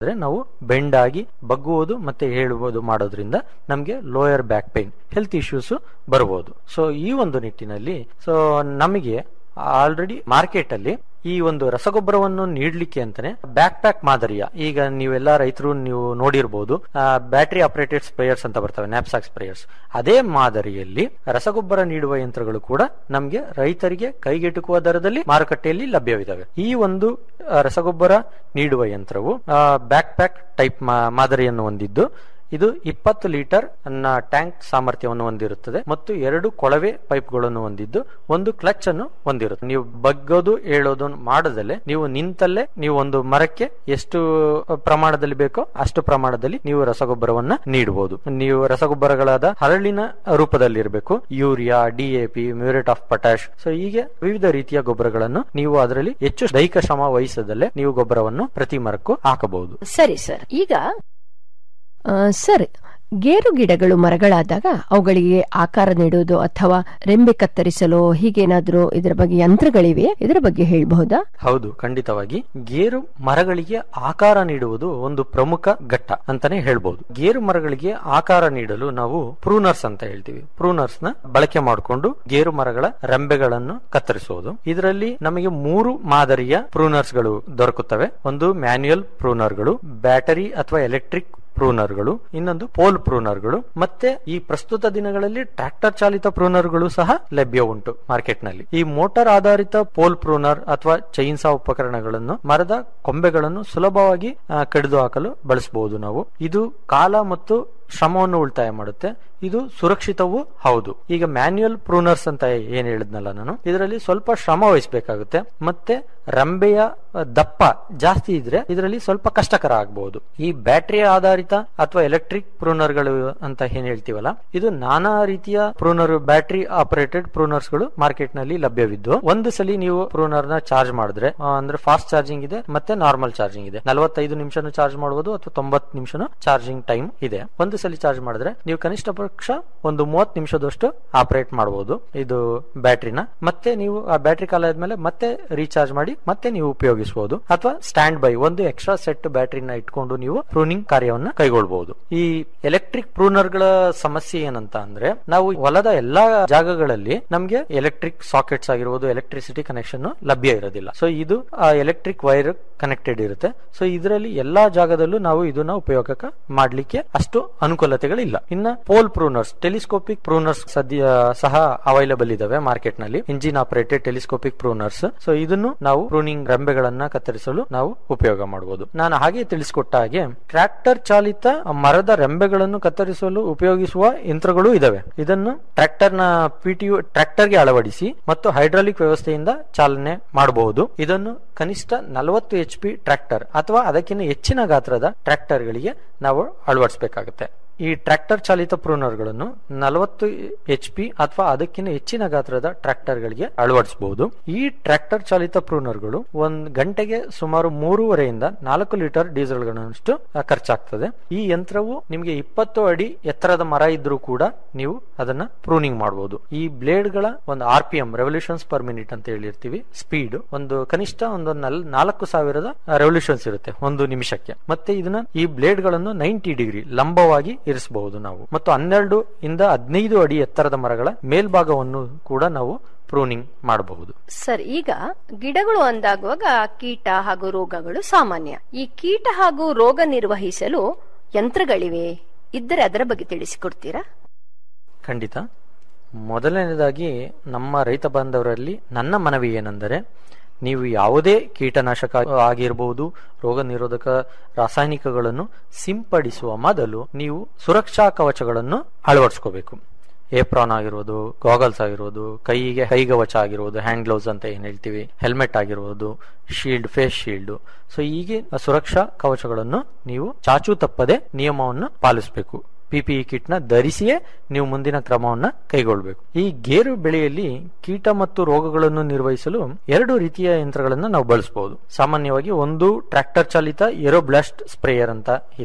ಅಂದ್ರೆ ನಾವು ಬೆಂಡ್ ಆಗಿ ಬಗ್ಗುವುದು ಮತ್ತೆ ಹೇಳುವುದು ಮಾಡೋದ್ರಿಂದ ನಮಗೆ lower back pain health issues ಬರಬಹುದು ಸೊ ಈ ಒಂದು ನಿಟ್ಟಿನಲ್ಲಿ ಸೊ ನಮಗೆ ಆಲ್ರೆಡಿ ಮಾರ್ಕೆಟ್ ಅಲ್ಲಿ ಈ ಒಂದು ರಸಗೊಬ್ಬರವನ್ನು ನೀಡಲಿಕ್ಕೆ ಅಂತಾನೆ ಬ್ಯಾಕ್ ಪ್ಯಾಕ್ ಮಾದರಿಯ ಈಗ ನೀವೆಲ್ಲ ರೈತರು ನೀವು ನೋಡಿರ್ಬೋದು ಬ್ಯಾಟರಿ ಆಪರೇಟೆಡ್ ಸ್ಪ್ರೇಯರ್ಸ್ ಅಂತ ಬರ್ತವೆ ನ್ಯಾಪ್ಸಾಕ್ ಸ್ಪ್ರೇಯರ್ಸ್ ಅದೇ ಮಾದರಿಯಲ್ಲಿ ರಸಗೊಬ್ಬರ ನೀಡುವ ಯಂತ್ರಗಳು ಕೂಡ ನಮಗೆ ರೈತರಿಗೆ ಕೈಗೆಟುಕುವ ದರದಲ್ಲಿ ಮಾರುಕಟ್ಟೆಯಲ್ಲಿ ಲಭ್ಯವಿದ್ದಾವೆ ಈ ಒಂದು ಆ, ರಸಗೊಬ್ಬರ ನೀಡುವ ಯಂತ್ರವು ಬ್ಯಾಕ್ ಪ್ಯಾಕ್ ಟೈಪ್ ಮಾದರಿಯನ್ನು ಹೊಂದಿದ್ದು ಇದು ಇಪ್ಪತ್ತು ಲೀಟರ್ ನ ಟ್ಯಾಂಕ್ ಸಾಮರ್ಥ್ಯವನ್ನು ಹೊಂದಿರುತ್ತದೆ ಮತ್ತು ಎರಡು ಕೊಳವೆ ಪೈಪ್ಗಳನ್ನು ಹೊಂದಿದ್ದು ಒಂದು ಕ್ಲಚ್ ಅನ್ನು ಹೊಂದಿರುತ್ತೆ ನೀವು ಬಗ್ಗೋದು ಹೇಳೋದು ಮಾಡದಲ್ಲೇ ನೀವು ನಿಂತಲ್ಲೇ ನೀವು ಒಂದು ಮರಕ್ಕೆ ಎಷ್ಟು ಪ್ರಮಾಣದಲ್ಲಿ ಬೇಕೋ ಅಷ್ಟು ಪ್ರಮಾಣದಲ್ಲಿ ನೀವು ರಸಗೊಬ್ಬರವನ್ನ ನೀಡಬಹುದು ನೀವು ರಸಗೊಬ್ಬರಗಳಾದ ಹರಳಿನ ರೂಪದಲ್ಲಿರಬೇಕು urea DAP muriate of potash so ಹೀಗೆ ವಿವಿಧ ರೀತಿಯ ಗೊಬ್ಬರಗಳನ್ನು ನೀವು ಅದರಲ್ಲಿ ಹೆಚ್ಚು ದೈಹಿಕ ಶ್ರಮ ವಹಿಸದಲ್ಲೇ ನೀವು ಗೊಬ್ಬರವನ್ನು ಪ್ರತಿ ಮರಕ್ಕೂ ಹಾಕಬಹುದು ಸರಿ ಸರ್ ಈಗ ಆ, ಸರ್ ಗೇರು ಗಿಡಗಳು ಮರಗಳಾದಾಗ ಅವುಗಳಿಗೆ ಆಕಾರ ನೀಡುವುದು ಅಥವಾ ರೆಂಬೆ ಕತ್ತರಿಸಲು ಹೀಗೇನಾದ್ರೂ ಇದರ ಬಗ್ಗೆ ಯಂತ್ರಗಳಿವೆ ಇದರ ಬಗ್ಗೆ ಹೇಳಬಹುದಾ ಹೌದು ಖಂಡಿತವಾಗಿ ಗೇರು ಮರಗಳಿಗೆ ಆಕಾರ ನೀಡುವುದು ಒಂದು ಪ್ರಮುಖ ಘಟ್ಟ ಅಂತಾನೆ ಹೇಳ್ಬಹುದು ಗೇರು ಮರಗಳಿಗೆ ಆಕಾರ ನೀಡಲು ನಾವು ಪ್ರೂನರ್ಸ್ ಅಂತ ಹೇಳ್ತೀವಿ ಪ್ರೂನರ್ಸ್ ನ ಬಳಕೆ ಮಾಡಿಕೊಂಡು ಗೇರು ಮರಗಳ ರೆಂಬೆಗಳನ್ನು ಕತ್ತರಿಸುವುದು ಇದರಲ್ಲಿ ನಮಗೆ ಮೂರು ಮಾದರಿಯ ಪ್ರೂನರ್ಸ್ ಗಳು ದೊರಕುತ್ತವೆ ಒಂದು ಮ್ಯಾನ್ಯುಯಲ್ ಪ್ರೂನರ್ಗಳು ಬ್ಯಾಟರಿ ಅಥವಾ ಎಲೆಕ್ಟ್ರಿಕ್ ಪ್ರೂನರ್ಗಳು ಇನ್ನೊಂದು ಪೋಲ್ ಪ್ರೂನರ್ಗಳು ಮತ್ತೆ ಈ ಪ್ರಸ್ತುತ ದಿನಗಳಲ್ಲಿ ಟ್ರ್ಯಾಕ್ಟರ್ ಚಾಲಿತ ಪ್ರೂನರ್ಗಳು ಸಹ ಲಭ್ಯ ಉಂಟು ಮಾರ್ಕೆಟ್ ನಲ್ಲಿ ಈ ಮೋಟಾರ್ ಆಧಾರಿತ ಪೋಲ್ ಪ್ರೂನರ್ ಅಥವಾ ಚೈನ್ಸಾ ಉಪಕರಣಗಳನ್ನು ಮರದ ಕೊಂಬೆಗಳನ್ನು ಸುಲಭವಾಗಿ ಆ, ಕಡಿದು ಹಾಕಲು ಬಳಸಬಹುದು ನಾವು ಇದು ಕಾಲ ಮತ್ತು ಶ್ರಮವನ್ನು ಉಳಿತಾಯ ಮಾಡುತ್ತೆ ಇದು ಸುರಕ್ಷಿತವೂ ಹೌದು ಈಗ ಮ್ಯಾನ್ಯುಯಲ್ ಪ್ರೂನರ್ಸ್ ಅಂತ ಏನ್ ಹೇಳಿದ್ನಲ್ಲ ನಾನು ಇದರಲ್ಲಿ ಸ್ವಲ್ಪ ಶ್ರಮ ವಹಿಸಬೇಕಾಗುತ್ತೆ ಮತ್ತೆ ರಂಬೆಯ ಆ, ದಪ್ಪ ಜಾಸ್ತಿ ಇದ್ರೆ ಇದರಲ್ಲಿ ಸ್ವಲ್ಪ ಕಷ್ಟಕರ ಆಗಬಹುದು ಈ ಬ್ಯಾಟರಿ ಆಧಾರಿತ ಅಥವಾ ಎಲೆಕ್ಟ್ರಿಕ್ ಪ್ರೂನರ್ಗಳು ಅಂತ ಏನ್ ಹೇಳ್ತೀವಲ್ಲ ಇದು ನಾನಾ ರೀತಿಯ ಪ್ರೂನರ್ ಬ್ಯಾಟರಿ ಆಪರೇಟೆಡ್ ಪ್ರೂನರ್ಸ್ ಗಳು ಮಾರ್ಕೆಟ್ ನಲ್ಲಿ ಲಭ್ಯವಿದ್ದು ಒಂದು ಸಲ ನೀವು ಪ್ರೂನರ್ ನ ಚಾರ್ಜ್ ಮಾಡಿದ್ರೆ ಆ, ಅಂದ್ರೆ ಫಾಸ್ಟ್ ಚಾರ್ಜಿಂಗ್ ಇದೆ ಮತ್ತೆ ನಾರ್ಮಲ್ ಚಾರ್ಜಿಂಗ್ ಇದೆ ನಲವತ್ತೈದು ನಿಮಿಷನು ಚಾರ್ಜ್ ಮಾಡಬಹುದು ಅಥವಾ ತೊಂಬತ್ತು ನಿಮಿಷನು ಚಾರ್ಜಿಂಗ್ ಟೈಮ್ ಇದೆ ಒಂದು ಸಲ ಚಾರ್ಜ್ ಮಾಡಿದ್ರೆ ನೀವು ಕನಿಷ್ಠ ಪಕ್ಷ ಒಂದು ಮೂವತ್ತು ನಿಮಿಷದಷ್ಟು ಆಪರೇಟ್ ಮಾಡಬಹುದು ಇದು ಬ್ಯಾಟ್ರಿನ ಮತ್ತೆ ನೀವು ಆ ಬ್ಯಾಟ್ರಿ ಕಾಲ ಆದ್ಮೇಲೆ ಮತ್ತೆ ರೀಚಾರ್ಜ್ ಮಾಡಿ ಮತ್ತೆ ನೀವು ಉಪಯೋಗಿಸಬಹುದು ಅಥವಾ ಸ್ಟ್ಯಾಂಡ್ ಬೈ ಒಂದು ಎಕ್ಸ್ಟ್ರಾ ಸೆಟ್ ಬ್ಯಾಟ್ರಿನ ಇಟ್ಕೊಂಡು ನೀವು ಪ್ರೂನಿಂಗ್ ಕಾರ್ಯವನ್ನ ಕೈಗೊಳ್ಳಬಹುದು ಈ ಎಲೆಕ್ಟ್ರಿಕ್ ಪ್ರೂನರ್ ಗಳ ಸಮಸ್ಯೆ ಏನಂತ ಅಂದ್ರೆ ನಾವು ಹೊಲದ ಎಲ್ಲಾ ಜಾಗಗಳಲ್ಲಿ ನಮ್ಗೆ ಎಲೆಕ್ಟ್ರಿಕ್ ಸಾಕೆಟ್ಸ್ ಆಗಿರ್ಬೋದು ಎಲೆಕ್ಟ್ರಿಸಿಟಿ ಕನೆಕ್ಷನ್ ಲಭ್ಯ ಇರೋದಿಲ್ಲ ಸೊ ಇದು ಎಲೆಕ್ಟ್ರಿಕ್ ವೈರ್ ಕನೆಕ್ಟೆಡ್ ಇರುತ್ತೆ ಸೊ ಇದರಲ್ಲಿ ಎಲ್ಲಾ ಜಾಗದಲ್ಲೂ ನಾವು ಇದನ್ನ ಉಪಯೋಗಕ್ಕೆ ಮಾಡ್ಲಿಕ್ಕೆ ಅಷ್ಟು ಅನುಕೂಲತೆಗಳಿಲ್ಲ ಇನ್ನ ಪೋಲ್ ಪ್ರೂನರ್ಸ್ ಟೆಲಿಸ್ಕೋಪಿಕ್ ಪ್ರೂನರ್ಸ್ ಸದ್ಯ ಸಹ ಅವೈಲಬಲ್ ಇದಾವೆ ಮಾರ್ಕೆಟ್ ನಲ್ಲಿ engine operated telescopic pruners so ಇದನ್ನು ನಾವು ಪ್ರೂನಿಂಗ್ ರೆಂಬೆಗಳನ್ನ ಕತ್ತರಿಸಲು ನಾವು ಉಪಯೋಗ ಮಾಡಬಹುದು ನಾನು ಹಾಗೆ ತಿಳಿಸಿಕೊಟ್ಟ ಹಾಗೆ ಟ್ರ್ಯಾಕ್ಟರ್ ಚಾಲಿತ ಮರದ ರೆಂಬೆಗಳನ್ನು ಕತ್ತರಿಸಲು ಉಪಯೋಗಿಸುವ ಯಂತ್ರಗಳು ಇದಾವೆ ಇದನ್ನು ಟ್ರ್ಯಾಕ್ಟರ್ ನ ಪಿಟಿಯು ಟ್ರ್ಯಾಕ್ಟರ್ ಗೆ ಅಳವಡಿಸಿ ಮತ್ತು ಹೈಡ್ರಾಲಿಕ್ ವ್ಯವಸ್ಥೆಯಿಂದ ಚಾಲನೆ ಮಾಡಬಹುದು ಇದನ್ನು ಕನಿಷ್ಠ ನಲವತ್ತು ಎಚ್ ಪಿ ಟ್ರ್ಯಾಕ್ಟರ್ ಅಥವಾ ಅದಕ್ಕಿಂತ ಹೆಚ್ಚಿನ ಗಾತ್ರದ ಟ್ರ್ಯಾಕ್ಟರ್ ಗಳಿಗೆ ನಾವು ಅಳವಡಿಸಬೇಕಾಗುತ್ತೆ ಈ ಟ್ರ್ಯಾಕ್ಟರ್ ಚಾಲಿತ ಪ್ರೂನರ್ಗಳನ್ನು ನಲವತ್ತು ಎಚ್ ಪಿ ಅಥವಾ ಅದಕ್ಕಿಂತ ಹೆಚ್ಚಿನ ಗಾತ್ರದ ಟ್ರ್ಯಾಕ್ಟರ್ ಗಳಿಗೆ ಅಳವಡಿಸಬಹುದು ಈ ಟ್ರ್ಯಾಕ್ಟರ್ ಚಾಲಿತ ಪ್ರೂನರ್ಗಳು ಒಂದ್ ಗಂಟೆಗೆ ಸುಮಾರು ಮೂರುವರೆಯಿಂದ ನಾಲ್ಕು ಲೀಟರ್ ಡೀಸೆಲ್ ಗಳಷ್ಟು ಖರ್ಚಾಗ್ತದೆ ಈ ಯಂತ್ರವು ನಿಮಗೆ ಇಪ್ಪತ್ತು ಅಡಿ ಎತ್ತರದ ಮರ ಇದ್ರೂ ಕೂಡ ನೀವು ಅದನ್ನ ಪ್ರೂನಿಂಗ್ ಮಾಡಬಹುದು ಈ ಬ್ಲೇಡ್ ಗಳ ಒಂದು R P M revolutions per minute ಅಂತ ಹೇಳಿರ್ತೀವಿ ಸ್ಪೀಡ್ ಒಂದು ಕನಿಷ್ಠ ಒಂದು ನಲ್- ನಾಲ್ಕು ಸಾವಿರದ ರೆವಲ್ಯೂಷನ್ಸ್ ಇರುತ್ತೆ ಒಂದು ನಿಮಿಷಕ್ಕೆ ಮತ್ತೆ ಇದನ್ನ ಈ ಬ್ಲೇಡ್ ಗಳನ್ನು ನೈಂಟಿ ಡಿಗ್ರಿ ಲಂಬವಾಗಿ ಇರಿಸಬಹುದು ನಾವು ಮತ್ತು ಹನ್ನೆರಡು ಇಂದ ಹದಿನೈದು ಅಡಿ ಎತ್ತರದ ಮರಗಳ ಮೇಲ್ಭಾಗವನ್ನು ಕೂಡ ನಾವು ಪ್ರೂನಿಂಗ್ ಮಾಡಬಹುದು ಸರ್ ಈಗ ಗಿಡಗಳು ಅಂದಾಗುವಾಗ ಕೀಟ ಹಾಗೂ ರೋಗಗಳು ಸಾಮಾನ್ಯ ಈ ಕೀಟ ಹಾಗೂ ರೋಗ ನಿರ್ವಹಿಸಲು ಯಂತ್ರಗಳಿವೆ ಇದ್ದರೆ ಅದರ ಬಗ್ಗೆ ತಿಳಿಸಿಕೊಡ್ತೀರಾ ಖಂಡಿತ ಮೊದಲನೇದಾಗಿ ನಮ್ಮ ರೈತ ಬಾಂಧವರಲ್ಲಿ ನನ್ನ ಮನವಿ ಏನೆಂದರೆ ನೀವು ಯಾವುದೇ ಕೀಟನಾಶಕ ಆಗಿರಬಹುದು ರೋಗ ನಿರೋಧಕ ರಾಸಾಯನಿಕಗಳನ್ನು ಸಿಂಪಡಿಸುವ ಮೊದಲು ನೀವು ಸುರಕ್ಷಾ ಕವಚಗಳನ್ನು ಅಳವಡಿಸ್ಕೋಬೇಕು ಏಪ್ರಾನ್ ಆಗಿರ್ಬೋದು ಗಾಗಲ್ಸ್ ಆಗಿರ್ಬೋದು ಕೈಗೆ ಕೈಗವಚ ಆಗಿರ್ಬೋದು ಹ್ಯಾಂಡ್ ಗ್ಲೌಸ್ ಅಂತ ಏನ್ ಹೇಳ್ತೀವಿ ಹೆಲ್ಮೆಟ್ ಆಗಿರ್ಬೋದು ಶೀಲ್ಡ್ ಫೇಸ್ ಶೀಲ್ಡ್ ಸೊ ಹೀಗೆ ಸುರಕ್ಷಾ ಕವಚಗಳನ್ನು ನೀವು ಚಾಚು ತಪ್ಪದೆ ನಿಯಮವನ್ನು ಪಾಲಿಸಬೇಕು ಪಿಪಿಇ ಕಿಟ್ ನ ಧರಿಸಿಯೇ ನೀವು ಮುಂದಿನ ಕ್ರಮವನ್ನ ಕೈಗೊಳ್ಳಬೇಕು ಈ ಗೇರು ಬೆಳೆಯಲ್ಲಿ ಕೀಟ ಮತ್ತು ರೋಗಗಳನ್ನು ನಿರ್ವಹಿಸಲು ಎರಡು ರೀತಿಯ ಯಂತ್ರಗಳನ್ನ ನಾವು ಬಳಸಬಹುದು ಸಾಮಾನ್ಯವಾಗಿ ಒಂದು ಟ್ರ್ಯಾಕ್ಟರ್ ಚಾಲಿತ ಏರೋಬ್ಲಾಸ್ಟ್ ಸ್ಪ್ರೇಯರ್ ಅಂತ ಇದೆ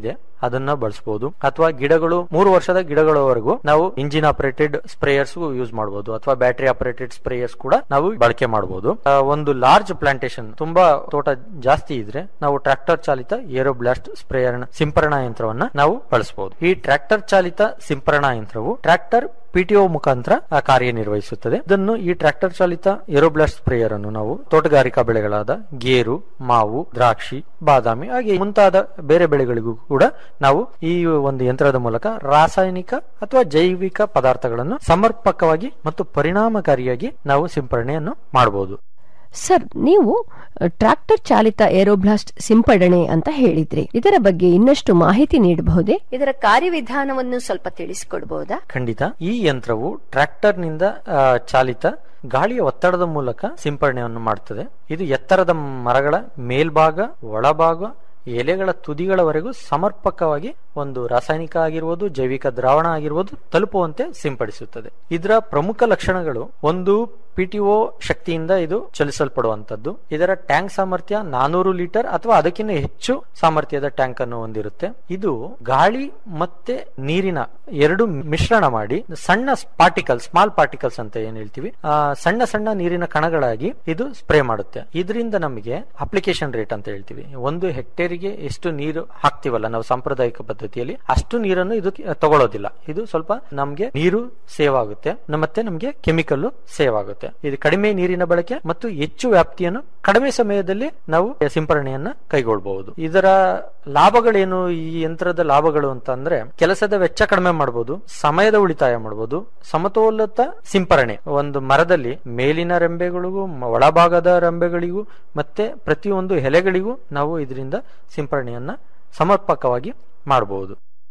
ಅದನ್ನ ಬಳಸಬಹುದು ಅಥವಾ ಗಿಡಗಳು ಮೂರು ವರ್ಷದ ಗಿಡಗಳವರೆಗೂ ನಾವು ಇಂಜಿನ್ ಆಪರೇಟೆಡ್ ಸ್ಪ್ರೇಯರ್ಸ್ ಯೂಸ್ ಮಾಡಬಹುದು ಅಥವಾ ಬ್ಯಾಟರಿ ಆಪರೇಟೆಡ್ ಸ್ಪ್ರೇಯರ್ಸ್ ಕೂಡ ನಾವು ಬಳಕೆ ಮಾಡಬಹುದು ಆ, ಒಂದು ಲಾರ್ಜ್ ಪ್ಲಾಂಟೇಶನ್ ತುಂಬಾ ತೋಟ ಜಾಸ್ತಿ ಇದ್ರೆ ನಾವು ಟ್ರಾಕ್ಟರ್ ಚಾಲಿತ ಏರೋಬ್ಲಾಸ್ಟ್ ಸ್ಪ್ರೇಯರ್ ಸಿಂಪರಣಾ ಯಂತ್ರವನ್ನ ನಾವು ಬಳಸಬಹುದು ಈ ಟ್ರಾಕ್ಟರ್ ಚಾಲಿತ ಸಿಂಪರಣಾ ಯಂತ್ರವು ಟ್ರಾಕ್ಟರ್ ಪಿಟಿಒ ಮುಖಾಂತರ ಆ, ಕಾರ್ಯನಿರ್ವಹಿಸುತ್ತದೆ ಇದನ್ನು ಈ ಟ್ರಾಕ್ಟರ್ ಚಾಲಿತ ಏರೋಬ್ಲಾಸ್ಟ್ ಸ್ಪ್ರೇಯರ್ ಅನ್ನು ನಾವು ತೋಟಗಾರಿಕಾ ಬೆಳೆಗಳಾದ ಗೇರು ಮಾವು ದ್ರಾಕ್ಷಿ ಬಾದಾಮಿ ಹಾಗೆ ಮುಂತಾದ ಬೇರೆ ಬೆಳೆಗಳಿಗೂ ಕೂಡ ನಾವು ಈ ಒಂದು ಯಂತ್ರದ ಮೂಲಕ ರಾಸಾಯನಿಕ ಅಥವಾ ಜೈವಿಕ ಪದಾರ್ಥಗಳನ್ನು ಸಮರ್ಪಕವಾಗಿ ಮತ್ತು ಪರಿಣಾಮಕಾರಿಯಾಗಿ ನಾವು ಸಿಂಪರಣೆಯನ್ನು ಮಾಡಬಹುದು ಸರ್ ನೀವು ಅ, ಟ್ರಾಕ್ಟರ್ ಚಾಲಿತ ಏರೋಬ್ಲಾಸ್ಟ್ ಸಿಂಪಡಣೆ ಅಂತ ಹೇಳಿದ್ರಿ ಇದರ ಬಗ್ಗೆ ಇನ್ನಷ್ಟು ಮಾಹಿತಿ ನೀಡಬಹುದೇ ಇದರ ಕಾರ್ಯವಿಧಾನವನ್ನು ಸ್ವಲ್ಪ ತಿಳಿಸಿಕೊಡಬಹುದಾ ಖಂಡಿತ ಈ ಯಂತ್ರವು ಟ್ರ್ಯಾಕ್ಟರ್ ನಿಂದ ಆ, ಚಾಲಿತ ಗಾಳಿಯ ಒತ್ತಡದ ಮೂಲಕ ಸಿಂಪರಣೆಯನ್ನು ಮಾಡುತ್ತದೆ ಇದು ಎತ್ತರದ ಮರಗಳ ಮೇಲ್ಭಾಗ ಒಳಭಾಗ ಎಲೆಗಳ ತುದಿಗಳವರೆಗೂ ಸಮರ್ಪಕವಾಗಿ ಒಂದು ರಾಸಾಯನಿಕ ಆಗಿರುವುದು ಜೈವಿಕ ದ್ರಾವಣ ಆಗಿರುವುದು ತಲುಪುವಂತೆ ಸಿಂಪಡಿಸುತ್ತದೆ ಇದರ ಪ್ರಮುಖ ಲಕ್ಷಣಗಳು ಒಂದು ಪಿಟಿಒ ಶಕ್ತಿಯಿಂದ ಇದು ಚಲಿಸಲ್ಪಡುವಂತದ್ದು ಇದರ ಟ್ಯಾಂಕ್ ಸಾಮರ್ಥ್ಯ ನಾನೂರು ಲೀಟರ್ ಅಥವಾ ಅದಕ್ಕಿಂತ ಹೆಚ್ಚು ಸಾಮರ್ಥ್ಯದ ಟ್ಯಾಂಕ್ ಅನ್ನು ಹೊಂದಿರುತ್ತೆ ಇದು ಗಾಳಿ ಮತ್ತೆ ನೀರಿನ ಎರಡು ಮಿಶ್ರಣ ಮಾಡಿ ಸಣ್ಣ ಪಾರ್ಟಿಕಲ್ ಸ್ಮಾಲ್ ಪಾರ್ಟಿಕಲ್ಸ್ ಅಂತ ಏನ್ ಹೇಳ್ತೀವಿ ಆ, ಸಣ್ಣ ಸಣ್ಣ ನೀರಿನ ಕಣಗಳಾಗಿ ಇದು ಸ್ಪ್ರೇ ಮಾಡುತ್ತೆ ಇದರಿಂದ ನಮಗೆ ಅಪ್ಲಿಕೇಶನ್ ರೇಟ್ ಅಂತ ಹೇಳ್ತೀವಿ ಒಂದು ಹೆಕ್ಟೇರಿಗೆ ಎಷ್ಟು ನೀರು ಹಾಕ್ತಿವಲ್ಲ ನಾವು ಸಾಂಪ್ರದಾಯಿಕ ಪದ್ಧತಿಯಲ್ಲಿ ಅಷ್ಟು ನೀರನ್ನು ಇದು ತಗೊಳ್ಳೋದಿಲ್ಲ ಇದು ಸ್ವಲ್ಪ ನಮ್ಗೆ ನೀರು ಸೇವ್ ಆಗುತ್ತೆ ನ- ಮತ್ತೆ ನಮ್ಗೆ ಕೆಮಿಕಲ್ ಸೇವ್ ಆಗುತ್ತೆ ಇದು ಕಡಿಮೆ ನೀರಿನ ಬಳಕೆ ಮತ್ತು ಹೆಚ್ಚು ವ್ಯಾಪ್ತಿಯನ್ನು ಕಡಿಮೆ ಸಮಯದಲ್ಲಿ ನಾವು ಸಿಂಪರಣೆಯನ್ನ ಕೈಗೊಳ್ಳಬಹುದು ಇದರ ಲಾಭಗಳೇನು ಈ ಯಂತ್ರದ ಲಾಭಗಳು ಅಂತ ಅಂದ್ರೆ ಕೆಲಸದ ವೆಚ್ಚ ಕಡಿಮೆ ಮಾಡಬಹುದು ಸಮಯದ ಉಳಿತಾಯ ಮಾಡಬಹುದು ಸಮತೋಲಿತ ಸಿಂಪರಣೆ ಒಂದು ಮರದಲ್ಲಿ ಮೇಲಿನ ರೆಂಬೆಗಳಿಗೂ ಮ- ಒಳಭಾಗದ ರೆಂಬೆಗಳಿಗೂ ಮತ್ತೆ ಪ್ರತಿಯೊಂದು ಎಲೆಗಳಿಗೂ ನಾವು ಇದರಿಂದ ಸಿಂಪರಣೆಯನ್ನ ಸಮರ್ಪಕವಾಗಿ ಮಾಡಬಹುದು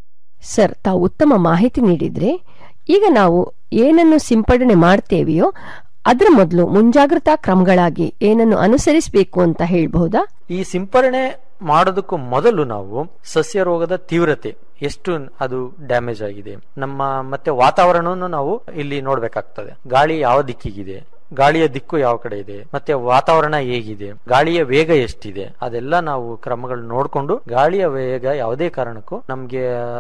ಸರ್ ತಾವು ಉತ್ತಮ ಮಾಹಿತಿ ನೀಡಿದ್ರೆ ಈಗ ನಾವು ಏನನ್ನು ಸಿಂಪಡಣೆ ಮಾಡ್ತೇವೆಯೋ ಅದರ ಮೊದಲು ಮುಂಜಾಗ್ರತಾ ಕ್ರಮಗಳಾಗಿ ಏನನ್ನು ಅನುಸರಿಸಬೇಕು ಅಂತ ಹೇಳ್ಬಹುದಾ ಈ ಸಿಂಪರಣೆ ಮಾಡೋದಕ್ಕೂ ಮೊದಲು ನಾವು ಸಸ್ಯ ರೋಗದ ತೀವ್ರತೆ ಎಷ್ಟು ಅದು ಡ್ಯಾಮೇಜ್ ಆಗಿದೆ ನಮ್ಮ ಮತ್ತೆ ವಾತಾವರಣವನ್ನು ನಾವು ಇಲ್ಲಿ ನೋಡ್ಬೇಕಾಗ್ತದೆ ಗಾಳಿ ಯಾವ ದಿಕ್ಕಿಗಿದೆ ಗಾಳಿಯ ದಿಕ್ಕು ಯಾವ ಕಡೆ ಇದೆ ಮತ್ತೆ ವಾತಾವರಣ ಹೇಗಿದೆ ಗಾಳಿಯ ವೇಗ ಎಷ್ಟಿದೆ ಅದೆಲ್ಲ ನಾವು ಕ್ರಮಗಳು ನೋಡ್ಕೊಂಡು ಗಾಳಿಯ ವೇಗ ಯಾವುದೇ ಕಾರಣಕ್ಕೂ ನಮ್ಗೆ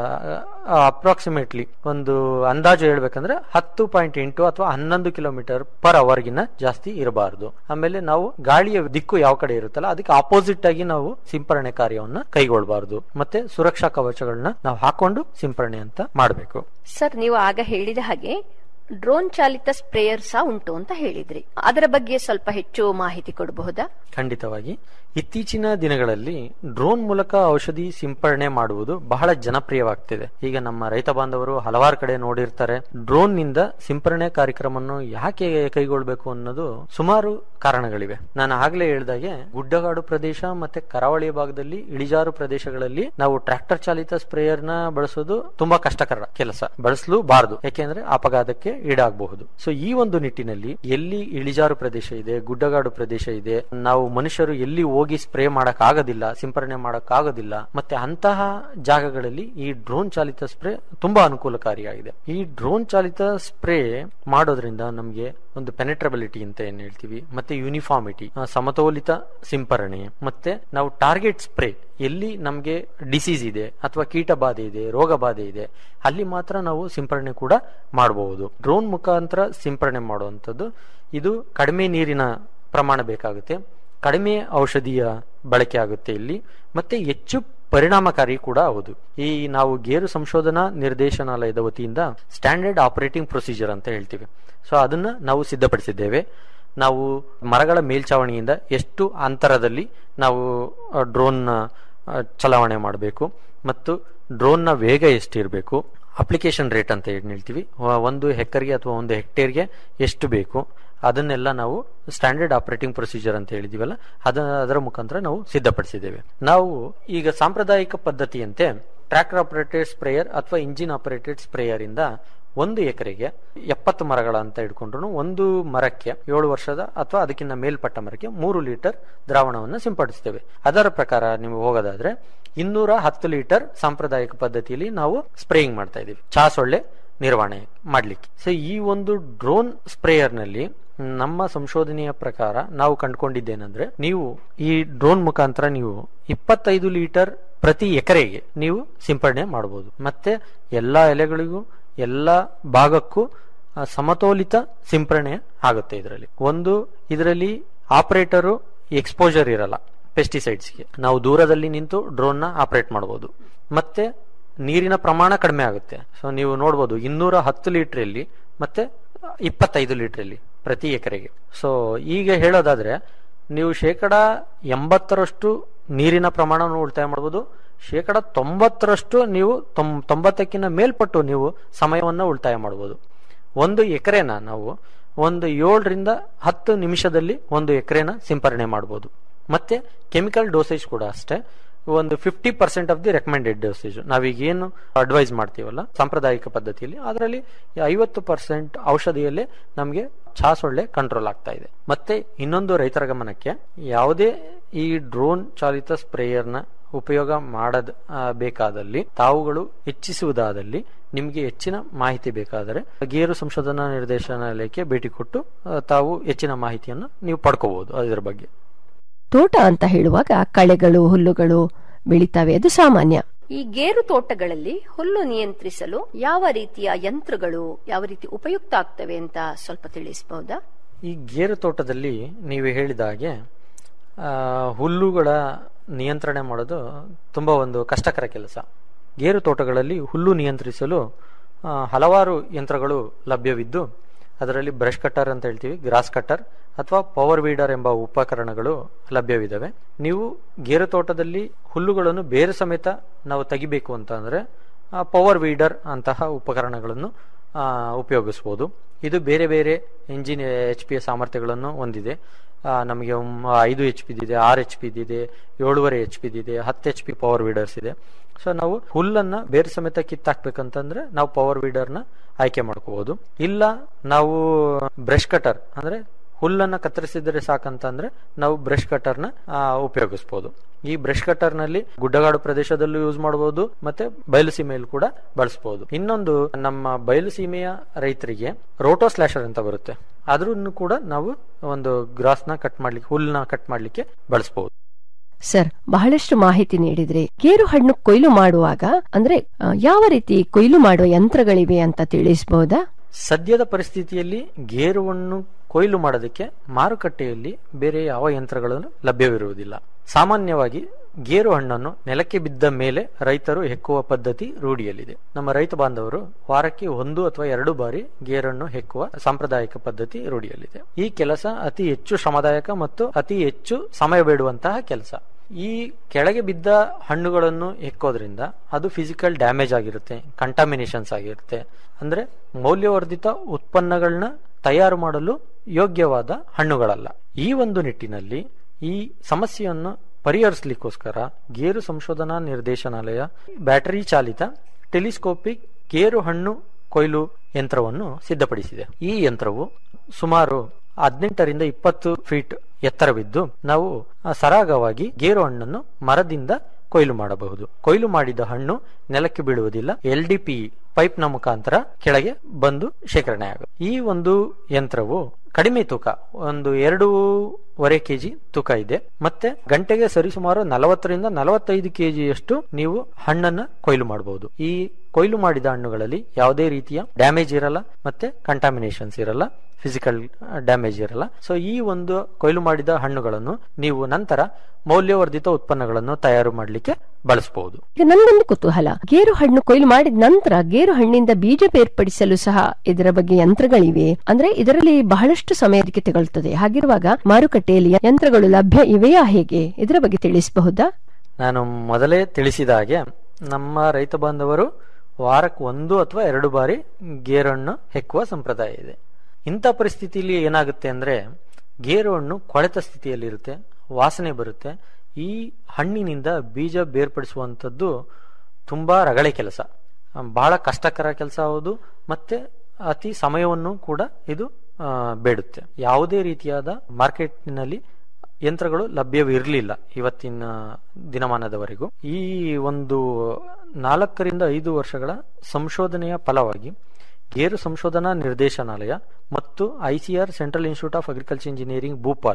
ಅಪ್ರಾಕ್ಸಿಮೇಟ್ಲಿ ಒಂದು ಅಂದಾಜು ಹೇಳ್ಬೇಕಂದ್ರೆ ಹತ್ತು ಪಾಯಿಂಟ್ ಎಂಟು ಅಥವಾ ಹನ್ನೊಂದು ಕಿಲೋಮೀಟರ್ ಪರ್ ಅವರ್ಗಿನ ಜಾಸ್ತಿ ಇರಬಾರದು ಆಮೇಲೆ ನಾವು ಗಾಳಿಯ ದಿಕ್ಕು ಯಾವ ಕಡೆ ಇರುತ್ತಲ್ಲ ಅದಕ್ಕೆ ಆಪೋಸಿಟ್ ಆಗಿ ನಾವು ಸಿಂಪರಣೆ ಕಾರ್ಯವನ್ನ ಕೈಗೊಳ್ಳಬಾರದು ಮತ್ತೆ ಸುರಕ್ಷಾ ಕವಚಗಳನ್ನ ನಾವು ಹಾಕೊಂಡು ಸಿಂಪರಣೆ ಅಂತ ಮಾಡಬೇಕು ಸರ್ ನೀವು ಆಗ ಹೇಳಿದ ಹಾಗೆ ಡ್ರೋನ್ ಚಾಲಿತ ಸ್ಪ್ರೇಯರ್ ಸಹ ಉಂಟು ಅಂತ ಹೇಳಿದ್ರಿ ಅದರ ಬಗ್ಗೆ ಸ್ವಲ್ಪ ಹೆಚ್ಚು ಮಾಹಿತಿ ಕೊಡಬಹುದಾ ಖಂಡಿತವಾಗಿ ಇತ್ತೀಚಿನ ದಿನಗಳಲ್ಲಿ ಡ್ರೋನ್ ಮೂಲಕ ಔಷಧಿ ಸಿಂಪರಣೆ ಮಾಡುವುದು ಬಹಳ ಜನಪ್ರಿಯವಾಗ್ತಿದೆ ಈಗ ನಮ್ಮ ರೈತ ಬಾಂಧವರು ಹಲವಾರು ಕಡೆ ನೋಡಿರ್ತಾರೆ ಡ್ರೋನ್ ನಿಂದ ಸಿಂಪರಣೆ ಕಾರ್ಯಕ್ರಮವನ್ನು ಯಾಕೆ ಕೈಗೊಳ್ಳಬೇಕು ಅನ್ನೋದು ಸುಮಾರು ಕಾರಣಗಳಿವೆ ನಾನು ಆಗ್ಲೇ ಹೇಳ್ದಾಗೆ ಗುಡ್ಡಗಾಡು ಪ್ರದೇಶ ಮತ್ತೆ ಕರಾವಳಿ ಭಾಗದಲ್ಲಿ ಇಳಿಜಾರು ಪ್ರದೇಶಗಳಲ್ಲಿ ನಾವು ಟ್ರಾಕ್ಟರ್ ಚಾಲಿತ ಸ್ಪ್ರೇಯರ್ ನ ಬಳಸೋದು ತುಂಬಾ ಕಷ್ಟಕರ ಕೆಲಸ ಬಳಸಲು ಬಾರದು ಯಾಕೆಂದ್ರೆ ಅಪಘಾತಕ್ಕೆ ಈಡಾಗಬಹುದು ಸೊ ಈ ಒಂದು ನಿಟ್ಟಿನಲ್ಲಿ ಎಲ್ಲಿ ಇಳಿಜಾರು ಪ್ರದೇಶ ಇದೆ ಗುಡ್ಡಗಾಡು ಪ್ರದೇಶ ಇದೆ ನಾವು ಮನುಷ್ಯರು ಎಲ್ಲಿ ಹೋಗಿ ಸ್ಪ್ರೇ ಮಾಡಕ್ ಆಗೋದಿಲ್ಲ ಸಿಂಪರಣೆ ಮಾಡಕ್ ಆಗೋದಿಲ್ಲ ಮತ್ತೆ ಅಂತಹ ಜಾಗಗಳಲ್ಲಿ ಈ ಡ್ರೋನ್ ಚಾಲಿತ ಸ್ಪ್ರೇ ತುಂಬಾ ಅನುಕೂಲಕಾರಿಯಾಗಿದೆ ಈ ಡ್ರೋನ್ ಚಾಲಿತ ಸ್ಪ್ರೇ ಮಾಡೋದ್ರಿಂದ ನಮ್ಗೆ ಒಂದು ಪೆನೆಟ್ರಬಿಲಿಟಿ ಅಂತ ಏನ್ ಹೇಳ್ತೀವಿ ಮತ್ತೆ ಯೂನಿಫಾರ್ಮಿಟಿ ಸಮತೋಲಿತ ಸಿಂಪರಣೆ ಮತ್ತೆ ನಾವು ಟಾರ್ಗೆಟ್ ಸ್ಪ್ರೇ ಎಲ್ಲಿ ನಮ್ಗೆ ಡಿಸೀಸ್ ಇದೆ ಅಥವಾ ಕೀಟ ಬಾಧೆ ಇದೆ ರೋಗ ಬಾಧೆ ಇದೆ ಅಲ್ಲಿ ಮಾತ್ರ ನಾವು ಸಿಂಪರಣೆ ಕೂಡ ಮಾಡಬಹುದು ಡ್ರೋನ್ ಮುಖಾಂತರ ಸಿಂಪರಣೆ ಮಾಡುವಂಥದ್ದು ಇದು ಕಡಿಮೆ ನೀರಿನ ಪ್ರಮಾಣ ಬೇಕಾಗುತ್ತೆ ಕಡಿಮೆ ಔಷಧಿಯ ಬಳಕೆ ಆಗುತ್ತೆ ಇಲ್ಲಿ ಮತ್ತೆ ಹೆಚ್ಚು ಪರಿಣಾಮಕಾರಿ ಕೂಡ ಹೌದು ಈ ನಾವು ಗೇರು ಸಂಶೋಧನಾ ನಿರ್ದೇಶನಾಲಯದ ವತಿಯಿಂದ ಸ್ಟ್ಯಾಂಡರ್ಡ್ ಆಪರೇಟಿಂಗ್ ಪ್ರೊಸೀಜರ್ ಅಂತ ಹೇಳ್ತೀವಿ ಸೊ ಅದನ್ನ ನಾವು ಸಿದ್ಧಪಡಿಸಿದ್ದೇವೆ ನಾವು ಮರಗಳ ಮೇಲ್ಚಾವಣಿಯಿಂದ ಎಷ್ಟು ಅಂತರದಲ್ಲಿ ನಾವು ಡ್ರೋನ್ ಚಲಾವಣೆ ಮಾಡಬೇಕು ಮತ್ತು ಡ್ರೋನ್ನ ವೇಗ ಎಷ್ಟಿರಬೇಕು ಅಪ್ಲಿಕೇಶನ್ ರೇಟ್ ಅಂತ ಏನ್ ಹೇಳ್ತೀವಿ ವ- ಒಂದು ಹೆಕ್ಟರ್ಗೆ ಅಥವಾ ಒಂದು ಹೆಕ್ಟೇರ್ಗೆ ಎಷ್ಟು ಬೇಕು ಅದನ್ನೆಲ್ಲ ನಾವು ಸ್ಟ್ಯಾಂಡರ್ಡ್ ಆಪರೇಟಿಂಗ್ ಪ್ರೊಸೀಜರ್ ಅಂತ ಹೇಳಿದೀವಲ್ಲ ಅದ ಅದರ ಮುಖಾಂತರ ನಾವು ಸಿದ್ಧಪಡಿಸಿದ್ದೇವೆ ನಾವು ಈಗ ಸಾಂಪ್ರದಾಯಿಕ ಪದ್ಧತಿಯಂತೆ ಟ್ರ್ಯಾಕ್ಟರ್ ಆಪರೇಟೆಡ್ ಸ್ಪ್ರೇಯರ್ ಅಥವಾ ಇಂಜಿನ್ ಆಪರೇಟೆಡ್ ಸ್ಪ್ರೇಯರ್ ಇಂದ ಒಂದು ಎಕರೆಗೆ ಎಪ್ಪತ್ತು ಮರಗಳ ಅಂತ ಇಟ್ಕೊಂಡ್ರು ಒಂದು ಮರಕ್ಕೆ ಏಳು ವರ್ಷದ ಅಥವಾ ಅದಕ್ಕಿಂತ ಮೇಲ್ಪಟ್ಟ ಮರಕ್ಕೆ ಮೂರು ಲೀಟರ್ ದ್ರಾವಣವನ್ನು ಸಿಂಪಡಿಸ್ತೇವೆ ಅದರ ಪ್ರಕಾರ ನೀವು ಹೋಗೋದಾದ್ರೆ ಇನ್ನೂರ ಹತ್ತು ಲೀಟರ್ ಸಾಂಪ್ರದಾಯಿಕ ಪದ್ಧತಿಯಲ್ಲಿ ನಾವು ಸ್ಪ್ರೇಯಿಂಗ್ ಮಾಡ್ತಾ ಇದೀವಿ ಚಾ ಸೊಳ್ಳೆ ನಿರ್ವಹಣೆ ಮಾಡ್ಲಿಕ್ಕೆ ಸೊ ಈ ಒಂದು ಡ್ರೋನ್ ಸ್ಪ್ರೇಯರ್ ನಲ್ಲಿ ನಮ್ಮ ಸಂಶೋಧನೆಯ ಪ್ರಕಾರ ನಾವು ಕಂಡುಕೊಂಡಿದ್ದೇನೆಂದ್ರೆ ನೀವು ಈ ಡ್ರೋನ್ ಮುಖಾಂತರ ನೀವು ಇಪ್ಪತ್ತೈದು ಲೀಟರ್ ಪ್ರತಿ ಎಕರೆಗೆ ನೀವು ಸಿಂಪಡಣೆ ಮಾಡಬಹುದು ಮತ್ತೆ ಎಲ್ಲಾ ಎಲೆಗಳಿಗೂ ಎಲ್ಲಾ ಭಾಗಕ್ಕೂ ಆ, ಸಮತೋಲಿತ ಸಿಂಪರಣೆ ಆಗುತ್ತೆ ಇದರಲ್ಲಿ ಒಂದು ಇದರಲ್ಲಿ ಆಪರೇಟರು ಎಕ್ಸ್ಪೋಜರ್ ಇರಲ್ಲ ಪೆಸ್ಟಿಸೈಡ್ಸ್ಗೆ ನಾವು ದೂರದಲ್ಲಿ ನಿಂತು ಡ್ರೋನ್ ನ ಆಪರೇಟ್ ಮಾಡಬಹುದು ಮತ್ತೆ ನೀರಿನ ಪ್ರಮಾಣ ಕಡಿಮೆ ಆಗುತ್ತೆ ಸೊ ನೀವು ನೋಡಬಹುದು ಇನ್ನೂರ ಹತ್ತು ಲೀಟರ್ ಮತ್ತೆ ಇಪ್ಪತ್ತೈದು ಲೀಟರ್ ಪ್ರತಿ ಎಕರೆಗೆ ಸೊ ಈಗ ಹೇಳೋದಾದ್ರೆ ನೀವು ಶೇಕಡ ಎಂಬತ್ತರಷ್ಟು ನೀರಿನ ಪ್ರಮಾಣವನ್ನು ಉಳಿತಾಯ ಮಾಡಬಹುದು ಶೇಕಡ ತೊಂಬತ್ತರಷ್ಟು ನೀವು ತೊಂ- ತೊಂಬತ್ತಕ್ಕಿಂತ ಮೇಲ್ಪಟ್ಟು ನೀವು ಸಮಯವನ್ನ ಉಳಿತಾಯ ಮಾಡಬಹುದು ಒಂದು ಎಕರೆನ ನಾವು ಒಂದು ಏಳರಿಂದ ಹತ್ತು ನಿಮಿಷದಲ್ಲಿ ಒಂದು ಎಕರೆನ ಸಿಂಪರಣೆ ಮಾಡಬಹುದು ಮತ್ತೆ ಕೆಮಿಕಲ್ ಡೋಸೇಜ್ ಕೂಡ ಅಷ್ಟೇ ಒಂದು fifty percent of the recommended dosage ನಾವೀಗ ಏನು ಅಡ್ವೈಸ್ ಮಾಡ್ತೀವಲ್ಲ ಸಾಂಪ್ರದಾಯಿಕ ಪದ್ಧತಿಯಲ್ಲಿ ಅದರಲ್ಲಿ ಐವತ್ತು ಪರ್ಸೆಂಟ್ ಔಷಧಿಯಲ್ಲೇ ನಮಗೆ ಚಾ ಸೊಳ್ಳೆ ಕಂಟ್ರೋಲ್ ಆಗ್ತಾ ಇದೆ ಮತ್ತೆ ಇನ್ನೊಂದು ರೈತರ ಗಮನಕ್ಕೆ ಯಾವುದೇ ಈ ಡ್ರೋನ್ ಚಾಲಿತ ಸ್ಪ್ರೇಯರ್ನ ಉಪಯೋಗ ಮಾಡದ ಆ, ಬೇಕಾದಲ್ಲಿ ತಾವುಗಳು ಹೆಚ್ಚಿಸುವುದಾದಲ್ಲಿ ನಿಮಗೆ ಹೆಚ್ಚಿನ ಮಾಹಿತಿ ಬೇಕಾದರೆ ಗೇರು ಸಂಶೋಧನಾ ನಿರ್ದೇಶನಾಲಯಕ್ಕೆ ಭೇಟಿ ಕೊಟ್ಟು ಆ, ತಾವು ಹೆಚ್ಚಿನ ಮಾಹಿತಿಯನ್ನು ನೀವು ಪಡ್ಕೋಬಹುದು ಅದರ ಬಗ್ಗೆ ತೋಟ ಅಂತ ಹೇಳುವಾಗ ಕಳೆಗಳು ಹುಲ್ಲುಗಳು ಬೆಳಿತಾವೆ ಅದು ಸಾಮಾನ್ಯ ಈ ಗೇರು ತೋಟಗಳಲ್ಲಿ ಹುಲ್ಲು ನಿಯಂತ್ರಿಸಲು ಯಾವ ರೀತಿಯ ಯಂತ್ರಗಳು ಯಾವ ರೀತಿ ಉಪಯುಕ್ತ ಆಗ್ತವೆ ಅಂತ ಸ್ವಲ್ಪ ತಿಳಿಸಬಹುದಾ ಈ ಗೇರು ತೋಟದಲ್ಲಿ ನೀವು ಹೇಳಿದ ಹಾಗೆ ಆ, ಹುಲ್ಲುಗಳ ನಿಯಂತ್ರಣೆ ಮಾಡೋದು ತುಂಬಾ ಒಂದು ಕಷ್ಟಕರ ಕೆಲಸ ಗೇರು ತೋಟಗಳಲ್ಲಿ ಹುಲ್ಲು ನಿಯಂತ್ರಿಸಲು ಆ, ಹಲವಾರು ಯಂತ್ರಗಳು ಲಭ್ಯವಿದ್ದು ಅದರಲ್ಲಿ ಬ್ರಷ್ ಕಟ್ಟರ್ ಅಂತ ಹೇಳ್ತೀವಿ ಗ್ರಾಸ್ ಕಟ್ಟರ್ ಅಥವಾ ಪವರ್ ವೀಡರ್ ಎಂಬ ಉಪಕರಣಗಳು ಲಭ್ಯವಿದ್ದಾವೆ ನೀವು ಗೇರು ತೋಟದಲ್ಲಿ ಹುಲ್ಲುಗಳನ್ನು ಬೇರೆ ಸಮೇತ ನಾವು ತೆಗಿಬೇಕು ಅಂತ ಅಂದ್ರೆ ಪವರ್ ವೀಡರ್ ಅಂತಹ ಉಪಕರಣಗಳನ್ನು ಆ, ಉಪಯೋಗಿಸಬಹುದು ಇದು ಬೇರೆ ಬೇರೆ ಎಂಜಿನ್ ಎಚ್ ಪಿ ಸಾಮರ್ಥ್ಯಗಳನ್ನು ಹೊಂದಿದೆ ಆ, ನಮಗೆ ಒಮ್- ಐದು ಎಚ್ ಪಿ ಇದೆ ಆರು ಎಚ್ ಪಿ ಇದೆ ಏಳುವರೆ ಎಚ್ ಪಿ ಇದೆ ಹತ್ತು ಎಚ್ ಪಿ ಪವರ್ ವೀಡರ್ಸ್ ಇದೆ ಸೊ ನಾವು ಹುಲ್ಲನ್ನ ಬೇರೆ ಸಮೇತ ಕಿತ್ತಾಕ್ಬೇಕಂತಂದ್ರೆ ನಾವು ಪವರ್ ವೀಡರ್ ನ ಆಯ್ಕೆ ಮಾಡ್ಕೋಬಹುದು ಇಲ್ಲ ನಾವು ಬ್ರಷ್ ಕಟರ್ ಅಂದ್ರೆ ಹುಲ್ಲನ್ನ ಕತ್ತರಿಸಿದ್ರೆ ಸಾಕಂತಂದ್ರೆ ನಾವು ಬ್ರಷ್ ಕಟರ್ ನ ಉಪಯೋಗಿಸಬಹುದು ಈ ಬ್ರಷ್ ಕಟರ್ ನಲ್ಲಿ ಗುಡ್ಡಗಾಡು ಪ್ರದೇಶದಲ್ಲೂ ಯೂಸ್ ಮಾಡಬಹುದು ಮತ್ತೆ ಬಯಲು ಸೀಮೆಯಲ್ಲಿ ಕೂಡ ಬಳಸಬಹುದು ಇನ್ನೊಂದು ನಮ್ಮ ಬಯಲು ಸೀಮೆಯ ರೈತರಿಗೆ ರೋಟೋ ಸ್ಲಾಶರ್ ಅಂತ ಬರುತ್ತೆ ಅದ್ರನ್ನು ಕೂಡ ನಾವು ಒಂದು ಗ್ರಾಸ್ ನ ಕಟ್ ಮಾಡ್ಲಿಕ್ಕೆ ಹುಲ್ಲನ್ನ ಕಟ್ ಮಾಡ್ಲಿಕ್ಕೆ ಬಳಸಬಹುದು ಸರ್ ಬಹಳಷ್ಟು ಮಾಹಿತಿ ನೀಡಿದ್ರಿ ಗೇರು ಹಣ್ಣು ಕೊಯ್ಲು ಮಾಡುವಾಗ ಅಂದ್ರೆ ಆ, ಯಾವ ರೀತಿ ಕೊಯ್ಲು ಮಾಡುವ ಯಂತ್ರಗಳಿವೆ ಅಂತ ತಿಳಿಸಬಹುದಾ ಸದ್ಯದ ಪರಿಸ್ಥಿತಿಯಲ್ಲಿ ಗೇರುವನ್ನು ಕೊಯ್ಲು ಮಾಡೋದಕ್ಕೆ ಮಾರುಕಟ್ಟೆಯಲ್ಲಿ ಬೇರೆ ಯಾವ ಯಂತ್ರಗಳು ಲಭ್ಯವಿರುವುದಿಲ್ಲ ಸಾಮಾನ್ಯವಾಗಿ ಗೇರು ಹಣ್ಣನ್ನು ನೆಲಕ್ಕೆ ಬಿದ್ದ ಮೇಲೆ ರೈತರು ಹೆಕ್ಕುವ ಪದ್ಧತಿ ರೂಢಿಯಲ್ಲಿದೆ ನಮ್ಮ ರೈತ ಬಾಂಧವರು ವಾರಕ್ಕೆ ಒಂದು ಅಥವಾ ಎರಡು ಬಾರಿ ಗೇರನ್ನು ಹೆಕ್ಕುವ ಸಾಂಪ್ರದಾಯಿಕ ಪದ್ಧತಿ ರೂಢಿಯಲ್ಲಿದೆ ಈ ಕೆಲಸ ಅತಿ ಹೆಚ್ಚು ಶ್ರಮದಾಯಕ ಮತ್ತು ಅತಿ ಹೆಚ್ಚು ಸಮಯ ಬೇಡುವಂತಹ ಕೆಲಸ ಈ ಕೆಳಗೆ ಬಿದ್ದ ಹಣ್ಣುಗಳನ್ನು ಹೆಕ್ಕೋದ್ರಿಂದ ಅದು ಫಿಸಿಕಲ್ ಡ್ಯಾಮೇಜ್ ಆಗಿರುತ್ತೆ ಕಂಟಾಮಿನೇಷನ್ಸ್ ಆಗಿರುತ್ತೆ ಅಂದ್ರೆ ಮೌಲ್ಯವರ್ಧಿತ ಉತ್ಪನ್ನಗಳನ್ನ ತಯಾರು ಮಾಡಲು ಯೋಗ್ಯವಾದ ಹಣ್ಣುಗಳಲ್ಲ ಈ ಒಂದು ನಿಟ್ಟಿನಲ್ಲಿ ಈ ಸಮಸ್ಯೆಯನ್ನು ಪರಿಹರಿಸಲಿಕ್ಕೋಸ್ಕರ ಗೇರು ಸಂಶೋಧನಾ ನಿರ್ದೇಶನಾಲಯ ಬ್ಯಾಟರಿ ಚಾಲಿತ ಟೆಲಿಸ್ಕೋಪಿಕ್ ಗೇರು ಹಣ್ಣು ಕೊಯ್ಲು ಯಂತ್ರವನ್ನು ಸಿದ್ಧಪಡಿಸಿದೆ ಈ ಯಂತ್ರವು ಸುಮಾರು ಹದಿನೆಂಟರಿಂದ ಇಪ್ಪತ್ತು ಫೀಟ್ ಎತ್ತರವಿದ್ದು ನಾವು ಆ, ಸರಾಗವಾಗಿ ಗೇರು ಹಣ್ಣನ್ನು ಮರದಿಂದ ಕೊಯ್ಲು ಮಾಡಬಹುದು ಕೊಯ್ಲು ಮಾಡಿದ ಹಣ್ಣು ನೆಲಕ್ಕೆ ಬೀಳುವುದಿಲ್ಲ ಎಲ್ ಡಿ ಪಿ ಪೈಪ್ ನ ಮುಖಾಂತರ ಕೆಳಗೆ ಬಂದು ಶೇಖರಣೆ ಆಗುತ್ತೆ ಈ ಒಂದು ಯಂತ್ರವು ಕಡಿಮೆ ತೂಕ ಒಂದು ಎರಡೂವರೆ ಕೆಜಿ ತೂಕ ಇದೆ ಮತ್ತೆ ಗಂಟೆಗೆ ಸರಿಸುಮಾರು ನಲವತ್ತರಿಂದ ನಲವತ್ತೈದು ಕೆಜಿಯಷ್ಟು ನೀವು ಹಣ್ಣನ್ನ ಕೊಯ್ಲು ಮಾಡಬಹುದು ಈ ಕೊಯ್ಲು ಮಾಡಿದ ಹಣ್ಣುಗಳಲ್ಲಿ ಯಾವುದೇ ರೀತಿಯ ಡ್ಯಾಮೇಜ್ ಇರಲ್ಲ ಮತ್ತೆ ಕಂಟಾಮಿನೇಷನ್ಸ್ ಇರಲ್ಲ ಫಿಸಿಕಲ್ ಡ್ಯಾಮೇಜ್ ಇರಲ್ಲ ಸೊ ಈ ಒಂದು ಕೊಯ್ಲು ಮಾಡಿದ ಹಣ್ಣುಗಳನ್ನು ನೀವು ನಂತರ ಮೌಲ್ಯವರ್ಧಿತ ಉತ್ಪನ್ನಗಳನ್ನು ತಯಾರು ಮಾಡಲಿಕ್ಕೆ ಬಳಸಬಹುದು ಈಗ ನನ್ಗೊಂದು ಕುತೂಹಲ ಗೇರು ಹಣ್ಣು ಕೊಯ್ಲು ಮಾಡಿದ ನಂತರ ಗೇರು ಹಣ್ಣಿಂದ ಬೀಜ ಬೇರ್ಪಡಿಸಲು ಸಹ ಇದರ ಬಗ್ಗೆ ಯಂತ್ರಗಳಿವೆ ಅಂದ್ರೆ ಇದರಲ್ಲಿ ಬಹಳಷ್ಟು ಸಮಯ ಅದಕ್ಕೆ ತಗೊಳ್ತದೆ ಹಾಗಿರುವಾಗ ಮಾರುಕಟ್ಟೆಯಲ್ಲಿ ಯಂತ್ರಗಳು ಲಭ್ಯ ಇವೆಯಾ ಹೇಗೆ ಇದರ ಬಗ್ಗೆ ತಿಳಿಸಬಹುದಾ ನಾನು ಮೊದಲೇ ತಿಳಿಸಿದ ಹಾಗೆ ನಮ್ಮ ರೈತ ಬಾಂಧವರು ವಾರಕ್ಕೆ ಒಂದು ಅಥವಾ ಎರಡು ಬಾರಿ ಗೇರನ್ನು ಹೆಕ್ಕುವ ಸಂಪ್ರದಾಯ ಇದೆ ಇಂಥ ಪರಿಸ್ಥಿತಿಯಲ್ಲಿ ಏನಾಗುತ್ತೆ ಅಂದ್ರೆ ಗೇರು ಹಣ್ಣು ಕೊಳೆತ ಸ್ಥಿತಿಯಲ್ಲಿರುತ್ತೆ ವಾಸನೆ ಬರುತ್ತೆ ಈ ಹಣ್ಣಿನಿಂದ ಬೀಜ ಬೇರ್ಪಡಿಸುವಂಥದ್ದು ತುಂಬಾ ರಗಳೆ ಕೆಲಸ ಆ, ಬಹಳ ಕಷ್ಟಕರ ಕೆಲಸ ಹೌದು ಮತ್ತೆ ಅತಿ ಸಮಯವನ್ನು ಕೂಡ ಇದು ಆ, ಬೇಡುತ್ತೆ ಯಾವುದೇ ರೀತಿಯಾದ ಮಾರ್ಕೆಟ್ನಲ್ಲಿ ಯಂತ್ರಗಳು ಲಭ್ಯವಿರಲಿಲ್ಲ ಇವತ್ತಿನ ದಿನಮಾನದವರೆಗೂ ಈ ಒಂದು ನಾಲ್ಕರಿಂದ ಐದು ವರ್ಷಗಳ ಸಂಶೋಧನೆಯ ಫಲವಾಗಿ ಗೇರು ಸಂಶೋಧನಾ ನಿರ್ದೇಶನಾಲಯ ಮತ್ತು ICAR central institute of agriculture engineering Bhopal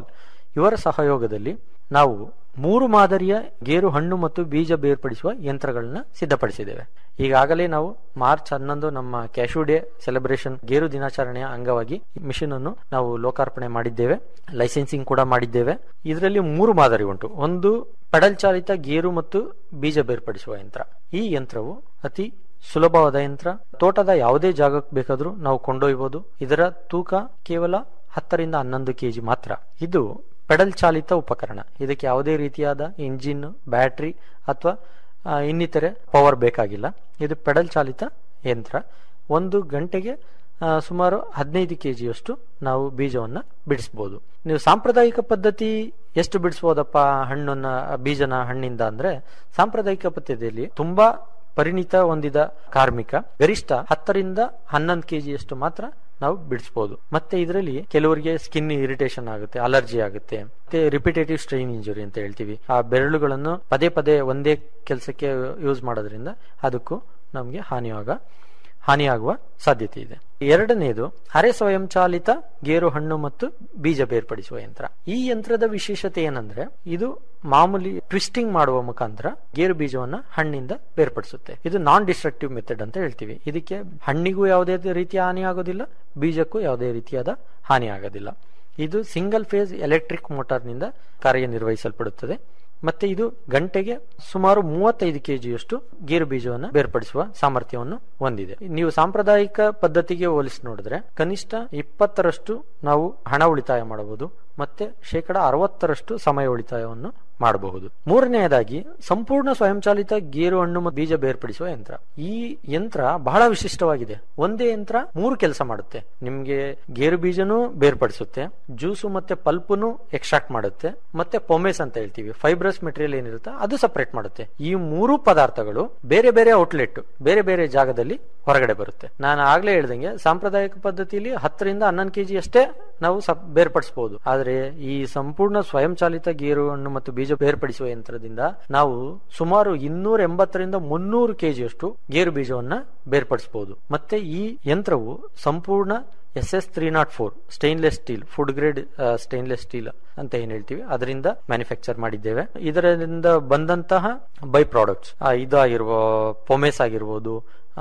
ಇವರ ಸಹಯೋಗದಲ್ಲಿ ನಾವು ಮೂರು ಮಾದರಿಯ ಗೇರು ಹಣ್ಣು ಮತ್ತು ಬೀಜ ಬೇರ್ಪಡಿಸುವ ಯಂತ್ರಗಳನ್ನ ಸಿದ್ಧಪಡಿಸಿದ್ದೇವೆ ಈಗಾಗಲೇ ನಾವು ಮಾರ್ಚ್ ಹನ್ನೊಂದು ನಮ್ಮ ಕ್ಯಾಶು ಡೇ ಸೆಲೆಬ್ರೇಷನ್ ಗೇರು ದಿನಾಚರಣೆಯ ಅಂಗವಾಗಿ ಮಿಷನ್ ಅನ್ನು ನಾವು ಲೋಕಾರ್ಪಣೆ ಮಾಡಿದ್ದೇವೆ ಲೈಸೆನ್ಸಿಂಗ್ ಕೂಡ ಮಾಡಿದ್ದೇವೆ ಇದರಲ್ಲಿ ಮೂರು ಮಾದರಿ ಉಂಟು ಒಂದು ಪೆಡಲ್ ಚಾಲಿತ ಗೇರು ಮತ್ತು ಬೀಜ ಬೇರ್ಪಡಿಸುವ ಯಂತ್ರ ಈ ಯಂತ್ರವು ಅತಿ ಸುಲಭವಾದ ಯಂತ್ರ ತೋಟದ ಯಾವುದೇ ಜಾಗಕ್ಕೆ ಬೇಕಾದರೂ ನಾವು ಕೊಂಡೊಯ್ಯಬಹುದು ಇದರ ತೂಕ ಕೇವಲ ಹತ್ತರಿಂದ ಹನ್ನೊಂದು ಕೆಜಿ ಮಾತ್ರ ಇದು ಪೆಡಲ್ ಚಾಲಿತ ಉಪಕರಣ ಇದಕ್ಕೆ ಯಾವುದೇ ರೀತಿಯಾದ ಇಂಜಿನ್ ಬ್ಯಾಟ್ರಿ ಅಥವಾ ಇನ್ನಿತರೆ ಪವರ್ ಬೇಕಾಗಿಲ್ಲ ಇದು ಪೆಡಲ್ ಚಾಲಿತ ಯಂತ್ರ ಒಂದು ಗಂಟೆಗೆ ಆ, ಸುಮಾರು ಹದಿನೈದು ಕೆಜಿಯಷ್ಟು ನಾವು ಬೀಜವನ್ನ ಬಿಡಿಸಬಹುದು ನೀವು ಸಾಂಪ್ರದಾಯಿಕ ಪದ್ಧತಿ ಎಷ್ಟು ಬಿಡಿಸಬಹುದಪ್ಪ ಹಣ್ಣನ್ನ ಬೀಜನ ಹಣ್ಣಿಂದ ಅಂದ್ರೆ ಸಾಂಪ್ರದಾಯಿಕ ಪದ್ಧತಿಯಲ್ಲಿ ತುಂಬಾ ಪರಿಣಿತ ಹೊಂದಿದ ಕಾರ್ಮಿಕ ಗರಿಷ್ಠ ಹತ್ತರಿಂದ ಹನ್ನೊಂದು ಕೆಜಿಯಷ್ಟು ಮಾತ್ರ ನಾವು ಬಿಡಿಸಬಹುದು ಮತ್ತೆ ಇದರಲ್ಲಿ ಕೆಲವರಿಗೆ ಸ್ಕಿನ್ ಇರಿಟೇಷನ್ ಆಗುತ್ತೆ ಅಲರ್ಜಿ ಆಗುತ್ತೆ ಮತ್ತೆ ರಿಪಿಟೇಟಿವ್ ಸ್ಟ್ರೈನ್ ಇಂಜುರಿ ಅಂತ ಹೇಳ್ತೀವಿ ಆ ಬೆರಳುಗಳನ್ನು ಪದೇ ಪದೇ ಒಂದೇ ಕೆಲಸಕ್ಕೆ ಯೂಸ್ ಮಾಡೋದ್ರಿಂದ ಅದಕ್ಕೂ ನಮಗೆ ಹಾನಿಯಾಗ ಹಾನಿಯಾಗುವ ಸಾಧ್ಯತೆ ಇದೆ ಎರಡನೇದು ಅರೆ ಸ್ವಯಂಚಾಲಿತ ಗೇರು ಹಣ್ಣು ಮತ್ತು ಬೀಜ ಬೇರ್ಪಡಿಸುವ ಯಂತ್ರ ಈ ಯಂತ್ರದ ವಿಶೇಷತೆ ಏನಂದ್ರೆ ಇದು ಮಾಮೂಲಿ ಟ್ವಿಸ್ಟಿಂಗ್ ಮಾಡುವ ಮುಖಾಂತರ ಗೇರು ಬೀಜವನ್ನ ಹಣ್ಣಿಂದ ಬೇರ್ಪಡಿಸುತ್ತೆ ಇದು ನಾನ್ ಡಿಸ್ಟ್ರಕ್ಟಿವ್ ಮೆಥಡ್ ಅಂತ ಹೇಳ್ತೀವಿ ಇದಕ್ಕೆ ಹಣ್ಣಿಗೂ ಯಾವುದೇ ರೀತಿಯ ಹಾನಿ ಆಗೋದಿಲ್ಲ ಬೀಜಕ್ಕೂ ಯಾವುದೇ ರೀತಿಯಾದ ಹಾನಿ ಆಗೋದಿಲ್ಲ ಇದು ಸಿಂಗಲ್ ಫೇಸ್ ಎಲೆಕ್ಟ್ರಿಕ್ ಮೋಟಾರ್ನಿಂದ ಕಾರ್ಯನಿರ್ವಹಿಸಲ್ಪಡುತ್ತದೆ ಮತ್ತೆ ಇದು ಗಂಟೆಗೆ ಸುಮಾರು ಮೂವತ್ತೈದು ಕೆಜಿಯಷ್ಟು ಗೇರು ಬೀಜವನ್ನು ಬೇರ್ಪಡಿಸುವ ಸಾಮರ್ಥ್ಯವನ್ನು ಹೊಂದಿದೆ ನೀವು ಸಾಂಪ್ರದಾಯಿಕ ಪದ್ಧತಿಗೆ ಹೋಲಿಸಿ ನೋಡಿದ್ರೆ ಕನಿಷ್ಠ ಇಪ್ಪತ್ತರಷ್ಟು ನಾವು ಹಣ ಉಳಿತಾಯ ಮಾಡಬಹುದು ಮತ್ತೆ ಶೇಕಡ ಅರವತ್ತರಷ್ಟು ಸಮಯ ಉಳಿತಾಯವನ್ನು ಮಾಡಬಹುದು ಮೂರನೆಯದಾಗಿ ಸಂಪೂರ್ಣ ಸ್ವಯಂಚಾಲಿತ ಗೇರು ಹಣ್ಣು ಮತ್ತು ಬೀಜ ಬೇರ್ಪಡಿಸುವ ಯಂತ್ರ ಈ ಯಂತ್ರ ಬಹಳ ವಿಶಿಷ್ಟವಾಗಿದೆ ಒಂದೇ ಯಂತ್ರ ಮೂರು ಕೆಲಸ ಮಾಡುತ್ತೆ ನಿಮ್ಗೆ ಗೇರು ಬೀಜನೂ ಬೇರ್ಪಡಿಸುತ್ತೆ ಜ್ಯೂಸು ಮತ್ತೆ ಪಲ್ಪನು ಎಕ್ಸ್ಟ್ರಾಕ್ಟ್ ಮಾಡುತ್ತೆ ಮತ್ತೆ ಪೊಮೆಸ್ ಅಂತ ಹೇಳ್ತೀವಿ ಫೈಬ್ರಸ್ ಮೆಟೀರಿಯಲ್ ಏನಿರುತ್ತೆ ಅದು ಸಪರೇಟ್ ಮಾಡುತ್ತೆ ಈ ಮೂರು ಪದಾರ್ಥಗಳು ಬೇರೆ ಬೇರೆ ಔಟ್ಲೆಟ್ ಬೇರೆ ಬೇರೆ ಜಾಗದಲ್ಲಿ ಹೊರಗಡೆ ಬರುತ್ತೆ ನಾನು ಆಗ್ಲೇ ಹೇಳ್ದಂಗೆ ಸಾಂಪ್ರದಾಯಿಕ ಪದ್ಧತಿಯಲ್ಲಿ ಹತ್ತರಿಂದ ಹನ್ನೊಂದು ಕೆಜಿ ಅಷ್ಟೇ ನಾವು ಸಪ್ ಬೇರ್ಪಡಿಸಬಹುದು ಆದ್ರೆ ಈ ಸಂಪೂರ್ಣ ಸ್ವಯಂಚಾಲಿತ ಗೇರು ಹಣ್ಣು ಮತ್ತು ಬೀಜ ಬೇರ್ಪಡಿಸುವ ಯಂತ್ರದಿಂದ ನಾವು ಸುಮಾರು ಇನ್ನೂರ ಎಂಬತ್ತರಿಂದ ಮುನ್ನೂರು ಕೆಜಿಯಷ್ಟು ಗೇರು ಬೀಜವನ್ನ ಬೇರ್ಪಡಿಸಬಹುದು ಮತ್ತೆ ಈ ಯಂತ್ರವು ಸಂಪೂರ್ಣ S S three naught four stainless steel food grade stainless steel ಅಂತ ಏನ್ ಹೇಳ್ತೀವಿ ಅದರಿಂದ ಮ್ಯಾನುಫ್ಯಾಕ್ಚರ್ ಮಾಡಿದ್ದೇವೆ ಇದರಿಂದ ಬಂದಂತಹ ಬೈ ಪ್ರಾಡಕ್ಟ್ಸ್ ಇದು ಆಗಿರುವ ಪೊಮೆಸ್ ಆಗಿರ್ಬೋದು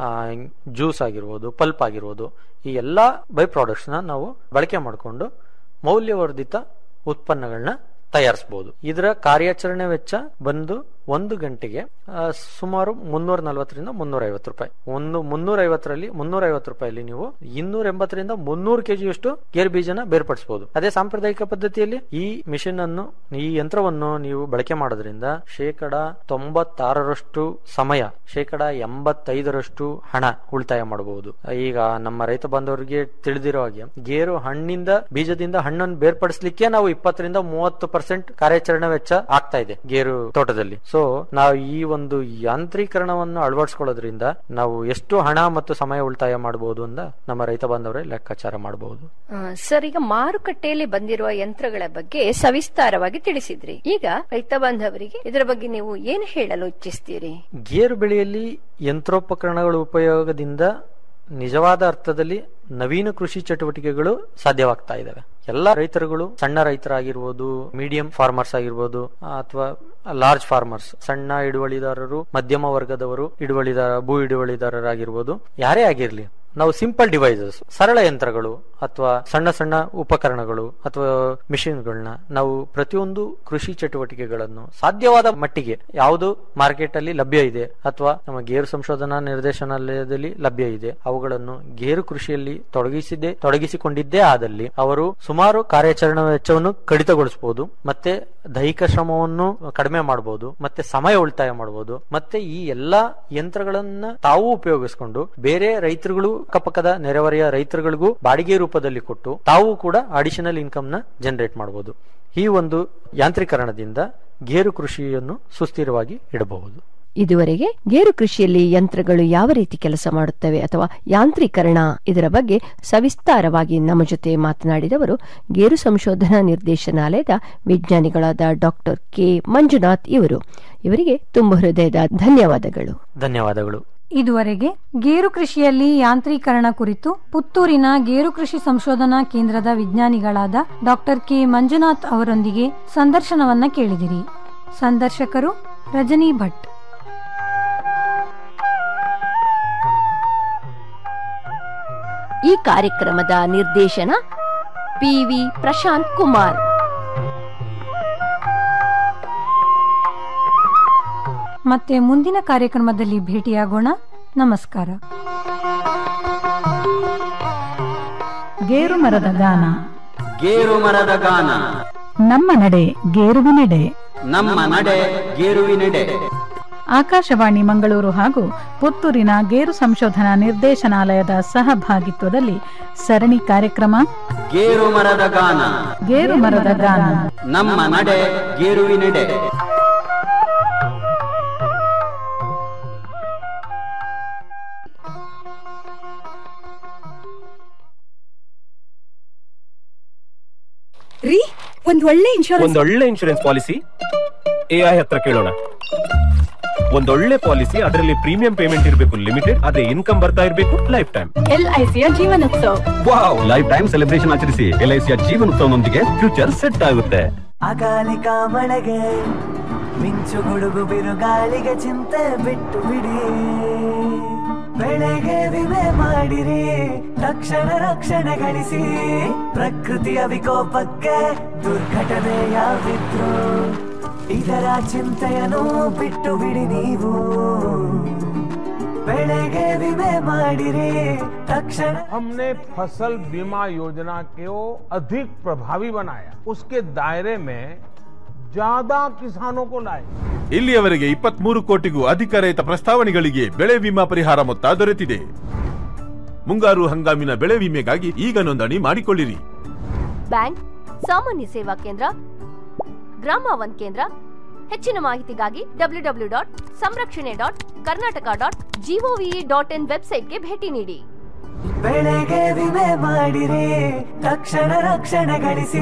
ಜ್ಯೂಸ್ ಆಗಿರ್ಬೋದು ಪಲ್ಪ್ ಆಗಿರ್ಬೋದು ಈ ಎಲ್ಲಾ ಬೈ ಪ್ರಾಡಕ್ಟ್ಸ್ ನ ನಾವು ಬಳಕೆ ಮಾಡಿಕೊಂಡು ಮೌಲ್ಯವರ್ಧಿತ ಉತ್ಪನ್ನಗಳನ್ನ ತಯಾರಿಸಬಹುದು ಇದರ ಕಾರ್ಯಾಚರಣೆ ವೆಚ್ಚ ಬಂದು ಒಂದು ಗಂಟೆಗೆ ಆ, ಸುಮಾರು ಮುನ್ನೂರ ನಲವತ್ತರಿಂದ ಮುನ್ನೂರ ಐವತ್ತು ರೂಪಾಯಿ ಒಂದು ಮುನ್ನೂರ ಐವತ್ತರಲ್ಲಿ ಮುನ್ನೂರ ಐವತ್ತು ರೂಪಾಯಲ್ಲಿ ನೀವು ಇನ್ನೂರ ಎಂಬತ್ತರಿಂದ ಮುನ್ನೂರು ಕೆಜಿಯಷ್ಟು ಗೇರು ಬೀಜನ ಬೇರ್ಪಡಿಸಬಹುದು ಅದೇ ಸಾಂಪ್ರದಾಯಿಕ ಪದ್ಧತಿಯಲ್ಲಿ ಈ ಮಿಷಿನ್ ಅನ್ನು ಈ ಯಂತ್ರವನ್ನು ನೀವು ಬಳಕೆ ಮಾಡೋದ್ರಿಂದ ಶೇಕಡ ತೊಂಬತ್ತಾರರಷ್ಟು ಸಮಯ ಶೇಕಡ ಎಂಬತ್ತೈದರಷ್ಟು ಹಣ ಉಳಿತಾಯ ಮಾಡಬಹುದು ಈಗ ನಮ್ಮ ರೈತ ಬಾಂಧವರಿಗೆ ತಿಳಿದಿರೋ ಹಾಗೆ ಗೇರು ಹಣ್ಣಿಂದ ಬೀಜದಿಂದ ಹಣ್ಣನ್ನು ಬೇರ್ಪಡಿಸಲಿಕ್ಕೆ ನಾವು ಇಪ್ಪತ್ತರಿಂದ ಮೂವತ್ತು ಪರ್ಸೆಂಟ್ ಕಾರ್ಯಾಚರಣೆ ವೆಚ್ಚ ಆಗ್ತಾ ಇದೆ ಗೇರು ತೋಟದಲ್ಲಿ ಸೊ ನಾವು ಈ ಒಂದು ಯಾಂತ್ರೀಕರಣವನ್ನು ಅಳವಡಿಸಿಕೊಳ್ಳೋದ್ರಿಂದ ನಾವು ಎಷ್ಟು ಹಣ ಮತ್ತು ಸಮಯ ಉಳಿತಾಯ ಮಾಡಬಹುದು ಅಂತ ನಮ್ಮ ರೈತ ಬಾಂಧವರೇ ಲೆಕ್ಕಾಚಾರ ಮಾಡಬಹುದು ಆ, ಸರ್ ಈಗ ಮಾರುಕಟ್ಟೆಯಲ್ಲಿ ಬಂದಿರುವ ಯಂತ್ರಗಳ ಬಗ್ಗೆ ಸವಿಸ್ತಾರವಾಗಿ ತಿಳಿಸಿದ್ರಿ ಈಗ ರೈತ ಬಾಂಧವರಿಗೆ ಇದರ ಬಗ್ಗೆ ನೀವು ಏನು ಹೇಳಲು ಇಚ್ಛಿಸ್ತೀರಿ ಗೇರು ಬೆಳೆಯಲ್ಲಿ ಯಂತ್ರೋಪಕರಣಗಳ ಉಪಯೋಗದಿಂದ ನಿಜವಾದ ಅರ್ಥದಲ್ಲಿ ನವೀನ ಕೃಷಿ ಚಟುವಟಿಕೆಗಳು ಸಾಧ್ಯವಾಗ್ತಾ ಇದಾವೆ ಎಲ್ಲ ರೈತರುಗಳು ಸಣ್ಣ ರೈತರಾಗಿರ್ಬೋದು ಮೀಡಿಯಂ ಫಾರ್ಮರ್ಸ್ ಆಗಿರ್ಬೋದು ಅಥವಾ ಲಾರ್ಜ್ ಫಾರ್ಮರ್ಸ್ ಸಣ್ಣ ಹಿಡುವಳಿದಾರರು ಮಧ್ಯಮ ವರ್ಗದವರು ಹಿಡುವಳಿದಾರ ಭೂ ಹಿಡುವಳಿದಾರರಾಗಿರ್ಬೋದು ಯಾರೇ ಆಗಿರ್ಲಿ ನಾವು ಸಿಂಪಲ್ ಡಿವೈಸಸ್ ಸರಳ ಯಂತ್ರಗಳು ಅಥವಾ ಸಣ್ಣ ಸಣ್ಣ ಉಪಕರಣಗಳು ಅಥವಾ ಮಿಷಿನ್ಗಳನ್ನ ನಾವು ಪ್ರತಿಯೊಂದು ಕೃಷಿ ಚಟುವಟಿಕೆಗಳನ್ನು ಸಾಧ್ಯವಾದ ಮಟ್ಟಿಗೆ ಯಾವುದು ಮಾರ್ಕೆಟ್ ಅಲ್ಲಿ ಲಭ್ಯ ಇದೆ ಅಥವಾ ನಮ್ಮ ಗೇರು ಸಂಶೋಧನಾ ನಿರ್ದೇಶನಾಲಯದಲ್ಲಿ ಲಭ್ಯ ಇದೆ ಅವುಗಳನ್ನು ಗೇರು ಕೃಷಿಯಲ್ಲಿ ತೊಡಗಿಸಿದ್ದೇ ತೊಡಗಿಸಿಕೊಂಡಿದ್ದೇ ಆದಲ್ಲಿ ಅವರು ಸುಮಾರು ಕಾರ್ಯಾಚರಣಾ ವೆಚ್ಚವನ್ನು ಕಡಿತಗೊಳಿಸಬಹುದು ಮತ್ತೆ ದೈಹಿಕ ಶ್ರಮವನ್ನು ಕಡಿಮೆ ಮಾಡಬಹುದು ಮತ್ತೆ ಸಮಯ ಉಳಿತಾಯ ಮಾಡಬಹುದು ಮತ್ತೆ ಈ ಎಲ್ಲಾ ಯಂತ್ರಗಳನ್ನ ತಾವು ಉಪಯೋಗಿಸಿಕೊಂಡು ಬೇರೆ ರೈತರುಗಳು ಅಕ್ಕಪಕ್ಕದ ನೆರೆಹೊರೆಯ ರೈತರುಗಳಿಗೂ ಬಾಡಿಗೆ ರೂಪದಲ್ಲಿ ಕೊಟ್ಟು ತಾವು ಕೂಡ ಅಡಿಷನಲ್ ಇನ್ಕಮ್ ನ ಜನರೇಟ್ ಮಾಡಬಹುದು ಈ ಒಂದು ಯಾಂತ್ರೀಕರಣದಿಂದ ಗೇರು ಕೃಷಿಯನ್ನು ಸುಸ್ಥಿರವಾಗಿ ಇಡಬಹುದು ಇದುವರೆಗೆ ಗೇರು ಕೃಷಿಯಲ್ಲಿ ಯಂತ್ರಗಳು ಯಾವ ರೀತಿ ಕೆಲಸ ಮಾಡುತ್ತವೆ ಅಥವಾ ಯಾಂತ್ರೀಕರಣ ಇದರ ಬಗ್ಗೆ ಸವಿಸ್ತಾರವಾಗಿ ನಮ್ಮ ಜೊತೆ ಮಾತನಾಡಿದವರು ಗೇರು ಸಂಶೋಧನಾ ನಿರ್ದೇಶನಾಲಯದ ವಿಜ್ಞಾನಿಗಳಾದ ಡಾಕ್ಟರ್ ಕೆ ಮಂಜುನಾಥ್ ಇವರು ಇವರಿಗೆ ತುಂಬ ಹೃದಯದ ಧನ್ಯವಾದಗಳು ಧನ್ಯವಾದಗಳು ಇದುವರೆಗೆ ಗೇರು ಕೃಷಿಯಲ್ಲಿ ಯಾಂತ್ರೀಕರಣ ಕುರಿತು ಪುತ್ತೂರಿನ ಗೇರು ಕೃಷಿ ಸಂಶೋಧನಾ ಕೇಂದ್ರದ ವಿಜ್ಞಾನಿಗಳಾದ ಡಾಕ್ಟರ್ ಕೆ ಮಂಜುನಾಥ್ ಅವರೊಂದಿಗೆ ಸಂದರ್ಶನವನ್ನ ಕೇಳಿದಿರಿ ಸಂದರ್ಶಕರು ರಜನಿ ಭಟ್ ಈ ಕಾರ್ಯಕ್ರಮದ ನಿರ್ದೇಶನ ಪಿವಿ ಪ್ರಶಾಂತ್ ಕುಮಾರ್ ಮತ್ತೆ ಮುಂದಿನ ಕಾರ್ಯಕ್ರಮದಲ್ಲಿ ಭೇಟಿಯಾಗೋಣ ನಮಸ್ಕಾರ ಗೇರು ಮರದ ಗಾನ ಗೇರು ಮರದ ಗಾನ ನಮ್ಮ ನಡೆ ಗೇರುವಿನೆಡೆ ನಮ್ಮ ನಡೆ ಗೇರುವಿನೆಡೆ ಆಕಾಶವಾಣಿ ಮಂಗಳೂರು ಹಾಗೂ ಪುತ್ತೂರಿನ ಗೇರು ಸಂಶೋಧನಾ ನಿರ್ದೇಶನಾಲಯದ ಸಹಭಾಗಿತ್ವದಲ್ಲಿ ಸರಣಿ ಕಾರ್ಯಕ್ರಮ ಗೇರು ಮರದ ಗಾನ ಗೇರು ಮರದ ಗಾನ ನಮ್ಮ ನಡೆ ಗೇರುವಿನೆಡೆ ರೀ ಒಂದ್ ಒಳ್ಳೆ ಇನ್ಶೂರೆನ್ಸ್ ಒಂದೊಳ್ಳೆ ಇನ್ಶೂರೆನ್ಸ್ ಪಾಲಿಸಿ ಎಐ ಹತ್ರ ಕೇಳೋಣ ಒಂದೊಳ್ಳೆ ಪಾಲಿಸಿ ಅದರಲ್ಲಿ ಪ್ರೀಮಿಯಂ ಪೇಮೆಂಟ್ ಇರಬೇಕು ಲಿಮಿಟೆಡ್ ಅದೇ ಇನ್ಕಮ್ ಬರ್ತಾ ಇರಬೇಕು ಲೈಫ್ ಟೈಮ್ ಎಲ್ಐಸಿಯ ಜೀವನೋತ್ಸವ ವಾವ್ ಲೈಫ್ ಟೈಮ್ ಸೆಲೆಬ್ರೇಷನ್ ಆಚರಿಸಿ ಎಲ್ಐಸಿಯ ಜೀವನೋತ್ಸವನೊಂದಿಗೆ ಫ್ಯೂಚರ್ ಸೆಟ್ ಆಗುತ್ತೆ ಅಕಾಲಿಕ ಮಳೆಗೆ ಮಿಂಚು ಗುಡುಗು ಬಿರುಗಾಳಿಗೆ ಚಿಂತೆ ಬಿಟ್ಟು ಬಿಡಿ ಬೆಳೆಗೆ ವಿಮೆ ಮಾಡಿರಿ ತಕ್ಷಣ ರಕ್ಷಣೆ ಗಳಿಸಿ ಪ್ರಕೃತಿಯ ವಿಕೋಪಕ್ಕೆ ದುರ್ಘಟನೆ ಯಾವಿದ್ರು ಇದರ ಚಿಂತೆಯನ್ನು ಬಿಟ್ಟು ಬಿಡಿ ನೀವು ಬೆಳೆಗೆ ವಿಮೆ ಮಾಡಿರಿ ತಕ್ಷಣ हमने फसल बीमा योजना को अधिक प्रभावी बनाया उसके दायरे में ज्यादा किसानों को लाए ಇಲ್ಲಿಯವರೆಗೆ ಇಪ್ಪತ್ಮೂರು ಕೋಟಿಗೂ ಅಧಿಕ ರೈತ ಪ್ರಸ್ತಾವನೆಗಳಿಗೆ ಬೆಳೆ ವಿಮಾ ಪರಿಹಾರ ಮೊತ್ತ ದೊರೆತಿದೆ ಮುಂಗಾರು ಹಂಗಾಮಿನ ಬೆಳೆ ವಿಮೆಗಾಗಿ ಈಗ ನೋಂದಣಿ ಮಾಡಿಕೊಳ್ಳಿರಿ ಬ್ಯಾಂಕ್ ಸಾಮಾನ್ಯ ಸೇವಾ ಕೇಂದ್ರ ಗ್ರಾಮ ಒನ್ ಕೇಂದ್ರ ಹೆಚ್ಚಿನ ಮಾಹಿತಿಗಾಗಿ W W dot Samrakshane dot Karnataka dot GOV dot in ವೆಬ್ಸೈಟ್ಗೆ ಭೇಟಿ ನೀಡಿ ಬೆಳೆಗೆ ವಿಮೆ ಮಾಡಿರಿ ತಕ್ಷಣ ರಕ್ಷಣೆ ಗಳಿಸಿ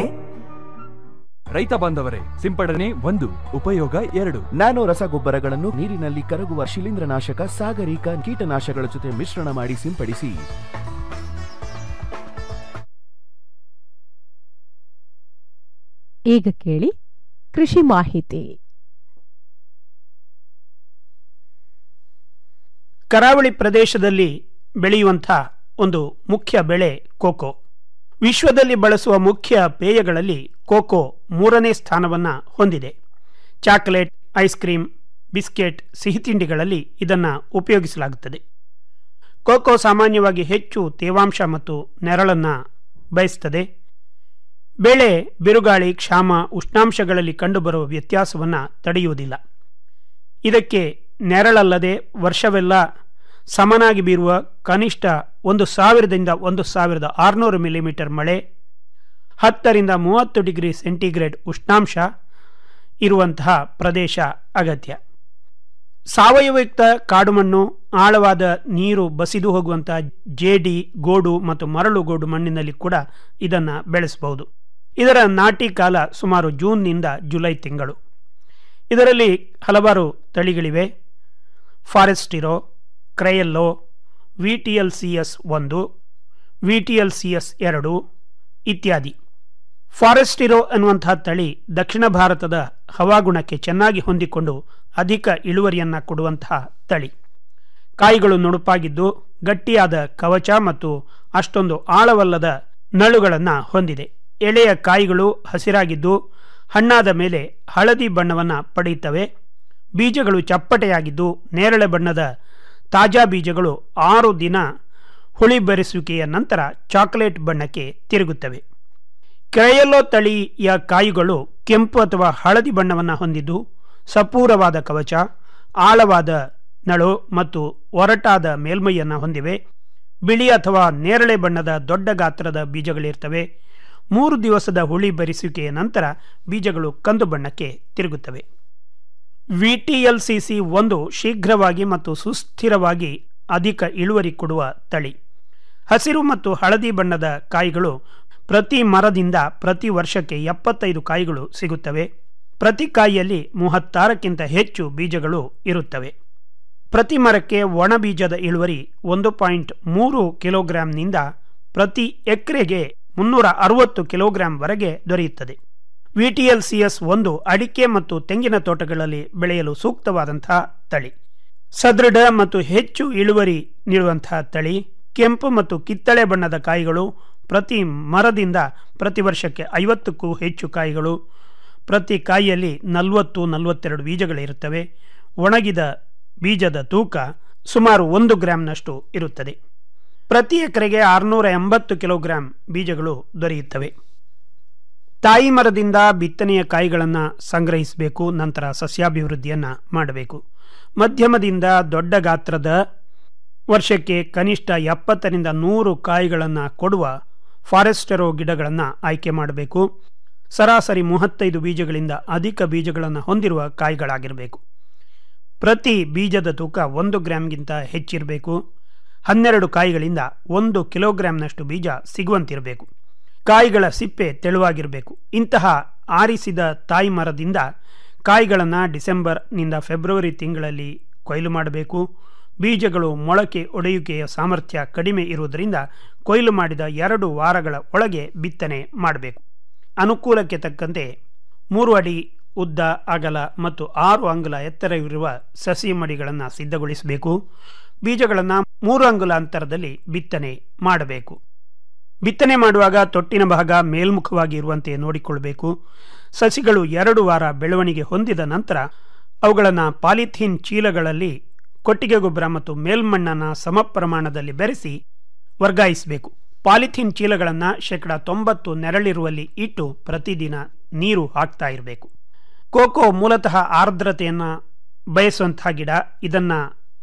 ರೈತ ಬಾಂಧವರೇ ಸಿಂಪಡಣೆ ಒಂದು ಉಪಯೋಗ ಎರಡು ನ್ಯಾನೋ ರಸಗೊಬ್ಬರಗಳನ್ನು ನೀರಿನಲ್ಲಿ ಕರಗುವ ಶಿಲೀಂಧ್ರನಾಶಕ ಸಾಗರಿಕ ಕೀಟನಾಶಕಗಳ ಜೊತೆ ಮಿಶ್ರಣ ಮಾಡಿ ಸಿಂಪಡಿಸಿ ಈಗ ಕೇಳಿ ಕೃಷಿ ಮಾಹಿತಿ ಕರಾವಳಿ ಪ್ರದೇಶದಲ್ಲಿ ಬೆಳೆಯುವಂಥ ಒಂದು ಮುಖ್ಯ ಬೆಳೆ ಕೋಕೋ ವಿಶ್ವದಲ್ಲಿ ಬಳಸುವ ಮುಖ್ಯ ಪೇಯಗಳಲ್ಲಿ ಕೋಕೋ ಮೂರನೇ ಸ್ಥಾನವನ್ನು ಹೊಂದಿದೆ ಚಾಕೊಲೇಟ್ ಐಸ್ ಕ್ರೀಮ್ ಬಿಸ್ಕೆಟ್ ಸಿಹಿತಿಂಡಿಗಳಲ್ಲಿ ಇದನ್ನು ಉಪಯೋಗಿಸಲಾಗುತ್ತದೆ ಕೋಕೋ ಸಾಮಾನ್ಯವಾಗಿ ಹೆಚ್ಚು ತೇವಾಂಶ ಮತ್ತು ನೆರಳನ್ನು ಬಯಸ್ತದೆ ಬೆಳೆ ಬಿರುಗಾಳಿ ಕ್ಷಾಮ ಉಷ್ಣಾಂಶಗಳಲ್ಲಿ ಕಂಡುಬರುವ ವ್ಯತ್ಯಾಸವನ್ನು ತಡೆಯುವುದಿಲ್ಲ ಇದಕ್ಕೆ ನೆರಳಲ್ಲದೆ ವರ್ಷವೆಲ್ಲ ಸಮನಾಗಿ ಬೀರುವ ಕನಿಷ್ಠ ಒಂದು ಸಾವಿರದಿಂದ ಒಂದು ಸಾವಿರದ ಆರುನೂರು ಮಿಲಿಮೀಟರ್ ಮಳೆ ಹತ್ತರಿಂದ ಮೂವತ್ತು ಡಿಗ್ರಿ ಸೆಂಟಿಗ್ರೇಡ್ ಉಷ್ಣಾಂಶ ಇರುವಂತಹ ಪ್ರದೇಶ ಅಗತ್ಯ ಸಾವಯವಯುಕ್ತ ಕಾಡುಮಣ್ಣು ಆಳವಾದ ನೀರು ಬಸಿದು ಹೋಗುವಂತಹ ಜೇಡಿ ಗೋಡು ಮತ್ತು ಮರಳು ಗೋಡು ಮಣ್ಣಿನಲ್ಲಿ ಕೂಡ ಇದನ್ನು ಬೆಳೆಸಬಹುದು ಇದರ ನಾಟಿ ಕಾಲ ಸುಮಾರು ಜೂನ್ನಿಂದ ಜುಲೈ ತಿಂಗಳು ಇದರಲ್ಲಿ ಹಲವಾರು ತಳಿಗಳಿವೆ forastero criollo V T L C S ಒಂದು V T L C S ಎರಡು ಇತ್ಯಾದಿ ಫಾರೆಸ್ಟಿರೋ ಅನ್ನುವಂತಹ ತಳಿ ದಕ್ಷಿಣ ಭಾರತದ ಹವಾಗುಣಕ್ಕೆ ಚೆನ್ನಾಗಿ ಹೊಂದಿಕೊಂಡು ಅಧಿಕ ಇಳುವರಿಯನ್ನು ಕೊಡುವಂತಹ ತಳಿ ಕಾಯಿಗಳು ನುಣುಪಾಗಿದ್ದು ಗಟ್ಟಿಯಾದ ಕವಚ ಮತ್ತು ಅಷ್ಟೊಂದು ಆಳವಲ್ಲದ ನಳುಗಳನ್ನು ಹೊಂದಿದೆ ಎಳೆಯ ಕಾಯಿಗಳು ಹಸಿರಾಗಿದ್ದು ಹಣ್ಣಾದ ಮೇಲೆ ಹಳದಿ ಬಣ್ಣವನ್ನು ಪಡೆಯುತ್ತವೆ ಬೀಜಗಳು ಚಪ್ಪಟೆಯಾಗಿದ್ದು ನೇರಳೆ ಬಣ್ಣದ ತಾಜಾ ಬೀಜಗಳು ಆರು ದಿನ ಹುಳಿ ಬೆರೆಸುವಿಕೆಯ ನಂತರ ಚಾಕೊಲೇಟ್ ಬಣ್ಣಕ್ಕೆ ತಿರುಗುತ್ತವೆ ಕ್ರಯಲ್ಲೋ ತಳಿಯ ಕಾಯಿಗಳು ಕೆಂಪು ಅಥವಾ ಹಳದಿ ಬಣ್ಣವನ್ನು ಹೊಂದಿದ್ದು ಸಪೂರವಾದ ಕವಚ ಆಳವಾದ ನಳು ಮತ್ತು ಒರಟಾದ ಮೇಲ್ಮೈಯನ್ನು ಹೊಂದಿವೆ ಬಿಳಿ ಅಥವಾ ನೇರಳೆ ಬಣ್ಣದ ದೊಡ್ಡ ಗಾತ್ರದ ಬೀಜಗಳಿರ್ತವೆ ಮೂರು ದಿವಸದ ಹುಳಿ ಬೆರೆಸುವಿಕೆಯ ನಂತರ ಬೀಜಗಳು ಕಂದು ಬಣ್ಣಕ್ಕೆ ತಿರುಗುತ್ತವೆ V T L C C ಒಂದು ಶೀಘ್ರವಾಗಿ ಮತ್ತು ಸುಸ್ಥಿರವಾಗಿ ಅಧಿಕ ಇಳುವರಿ ಕೊಡುವ ತಳಿ ಹಸಿರು ಮತ್ತು ಹಳದಿ ಬಣ್ಣದ ಕಾಯಿಗಳು ಪ್ರತಿ ಮರದಿಂದ ಪ್ರತಿ ವರ್ಷಕ್ಕೆ ಎಪ್ಪತ್ತೈದು ಕಾಯಿಗಳು ಸಿಗುತ್ತವೆ ಪ್ರತಿ ಕಾಯಿಯಲ್ಲಿ ಮೂವತ್ತಾರಕ್ಕಿಂತ ಹೆಚ್ಚು ಬೀಜಗಳು ಇರುತ್ತವೆ ಪ್ರತಿ ಮರಕ್ಕೆ ಒಣ ಬೀಜದ ಇಳುವರಿ ಒಂದು ಪಾಯಿಂಟ್ ಮೂರು ಕಿಲೋಗ್ರಾಂನಿಂದ ಪ್ರತಿ ಎಕರೆಗೆ ಮುನ್ನೂರ ಅರವತ್ತು ಕಿಲೋಗ್ರಾಂವರೆಗೆ ದೊರೆಯುತ್ತದೆ ವಿಟಿಎಲ್ಸಿಎಸ್ ಒಂದು ಅಡಿಕೆ ಮತ್ತು ತೆಂಗಿನ ತೋಟಗಳಲ್ಲಿ ಬೆಳೆಯಲು ಸೂಕ್ತವಾದಂತಹ ತಳಿ ಸದೃಢ ಮತ್ತು ಹೆಚ್ಚು ಇಳುವರಿ ನೀಡುವಂತಹ ತಳಿ ಕೆಂಪು ಮತ್ತು ಕಿತ್ತಳೆ ಬಣ್ಣದ ಕಾಯಿಗಳು ಪ್ರತಿ ಮರದಿಂದ ಪ್ರತಿ ವರ್ಷಕ್ಕೆ ಐವತ್ತಕ್ಕೂ ಹೆಚ್ಚು ಕಾಯಿಗಳು ಪ್ರತಿ ಕಾಯಿಯಲ್ಲಿ ನಲವತ್ತು ನಲವತ್ತೆರಡು ಬೀಜಗಳಿರುತ್ತವೆ ಒಣಗಿದ ಬೀಜದ ತೂಕ ಸುಮಾರು ಒಂದು ಗ್ರಾಂನಷ್ಟು ಇರುತ್ತದೆ ಪ್ರತಿ ಎಕರೆಗೆ ಆರುನೂರ ಎಂಬತ್ತು ಕಿಲೋಗ್ರಾಂ ಬೀಜಗಳು ದೊರೆಯುತ್ತವೆ ತಾಯಿ ಮರದಿಂದ ಬಿತ್ತನೆಯ ಕಾಯಿಗಳನ್ನು ಸಂಗ್ರಹಿಸಬೇಕು ನಂತರ ಸಸ್ಯಾಭಿವೃದ್ಧಿಯನ್ನು ಮಾಡಬೇಕು ಮಧ್ಯಮದಿಂದ ದೊಡ್ಡ ಗಾತ್ರದ ವರ್ಷಕ್ಕೆ ಕನಿಷ್ಠ ಎಪ್ಪತ್ತರಿಂದ ನೂರು ಕಾಯಿಗಳನ್ನು ಕೊಡುವ ಫಾರೆಸ್ಟೆರೋ ಗಿಡಗಳನ್ನು ಆಯ್ಕೆ ಮಾಡಬೇಕು ಸರಾಸರಿ ಮೂವತ್ತೈದು ಬೀಜಗಳಿಂದ ಅಧಿಕ ಬೀಜಗಳನ್ನು ಹೊಂದಿರುವ ಕಾಯಿಗಳಾಗಿರಬೇಕು ಪ್ರತಿ ಬೀಜದ ತೂಕ ಒಂದು ಗ್ರಾಂಗಿಂತ ಹೆಚ್ಚಿರಬೇಕು ಹನ್ನೆರಡು ಕಾಯಿಗಳಿಂದ ಒಂದು ಕಿಲೋಗ್ರಾಂನಷ್ಟು ಬೀಜ ಸಿಗುವಂತಿರಬೇಕು ಕಾಯಿಗಳ ಸಿಪ್ಪೆ ತೆಳುವಾಗಿರಬೇಕು ಇಂತಹ ಆರಿಸಿದ ತಾಯಿ ಮರದಿಂದ ಕಾಯಿಗಳನ್ನು ಡಿಸೆಂಬರ್ನಿಂದ ಫೆಬ್ರವರಿ ತಿಂಗಳಲ್ಲಿ ಕೊಯ್ಲು ಮಾಡಬೇಕು ಬೀಜಗಳು ಮೊಳಕೆ ಒಡೆಯುವಿಕೆಯ ಸಾಮರ್ಥ್ಯ ಕಡಿಮೆ ಇರುವುದರಿಂದ ಕೊಯ್ಲು ಮಾಡಿದ ಎರಡು ವಾರಗಳ ಒಳಗೆ ಬಿತ್ತನೆ ಮಾಡಬೇಕು ಅನುಕೂಲಕ್ಕೆ ತಕ್ಕಂತೆ ಮೂರು ಅಡಿ ಉದ್ದ ಅಗಲ ಮತ್ತು ಆರು ಅಂಗುಲ ಎತ್ತರವಿರುವ ಸಸಿ ಮಡಿಗಳನ್ನು ಸಿದ್ಧಗೊಳಿಸಬೇಕು ಬೀಜಗಳನ್ನು ಮೂರು ಅಂಗುಲ ಅಂತರದಲ್ಲಿ ಬಿತ್ತನೆ ಮಾಡಬೇಕು ಬಿತ್ತನೆ ಮಾಡುವಾಗ ತೊಟ್ಟಿನ ಭಾಗ ಮೇಲ್ಮುಖವಾಗಿ ಇರುವಂತೆ ನೋಡಿಕೊಳ್ಳಬೇಕು ಸಸಿಗಳು ಎರಡು ವಾರ ಬೆಳವಣಿಗೆ ಹೊಂದಿದ ನಂತರ ಅವುಗಳನ್ನು ಪಾಲಿಥೀನ್ ಚೀಲಗಳಲ್ಲಿ ಕೊಟ್ಟಿಗೆ ಗೊಬ್ಬರ ಮತ್ತು ಮೇಲ್ಮಣ್ಣನ್ನು ಸಮ ಪ್ರಮಾಣದಲ್ಲಿ ಬೆರೆಸಿ ವರ್ಗಾಯಿಸಬೇಕು ಪಾಲಿಥೀನ್ ಚೀಲಗಳನ್ನು ಶೇಕಡ ತೊಂಬತ್ತು ನೆರಳಿರುವಲ್ಲಿ ಇಟ್ಟು ಪ್ರತಿದಿನ ನೀರು ಹಾಕ್ತಾ ಇರಬೇಕು ಕೋಕೋ ಮೂಲತಃ ಆರ್ದ್ರತೆಯನ್ನು ಬಯಸುವಂತಹ ಗಿಡ ಇದನ್ನು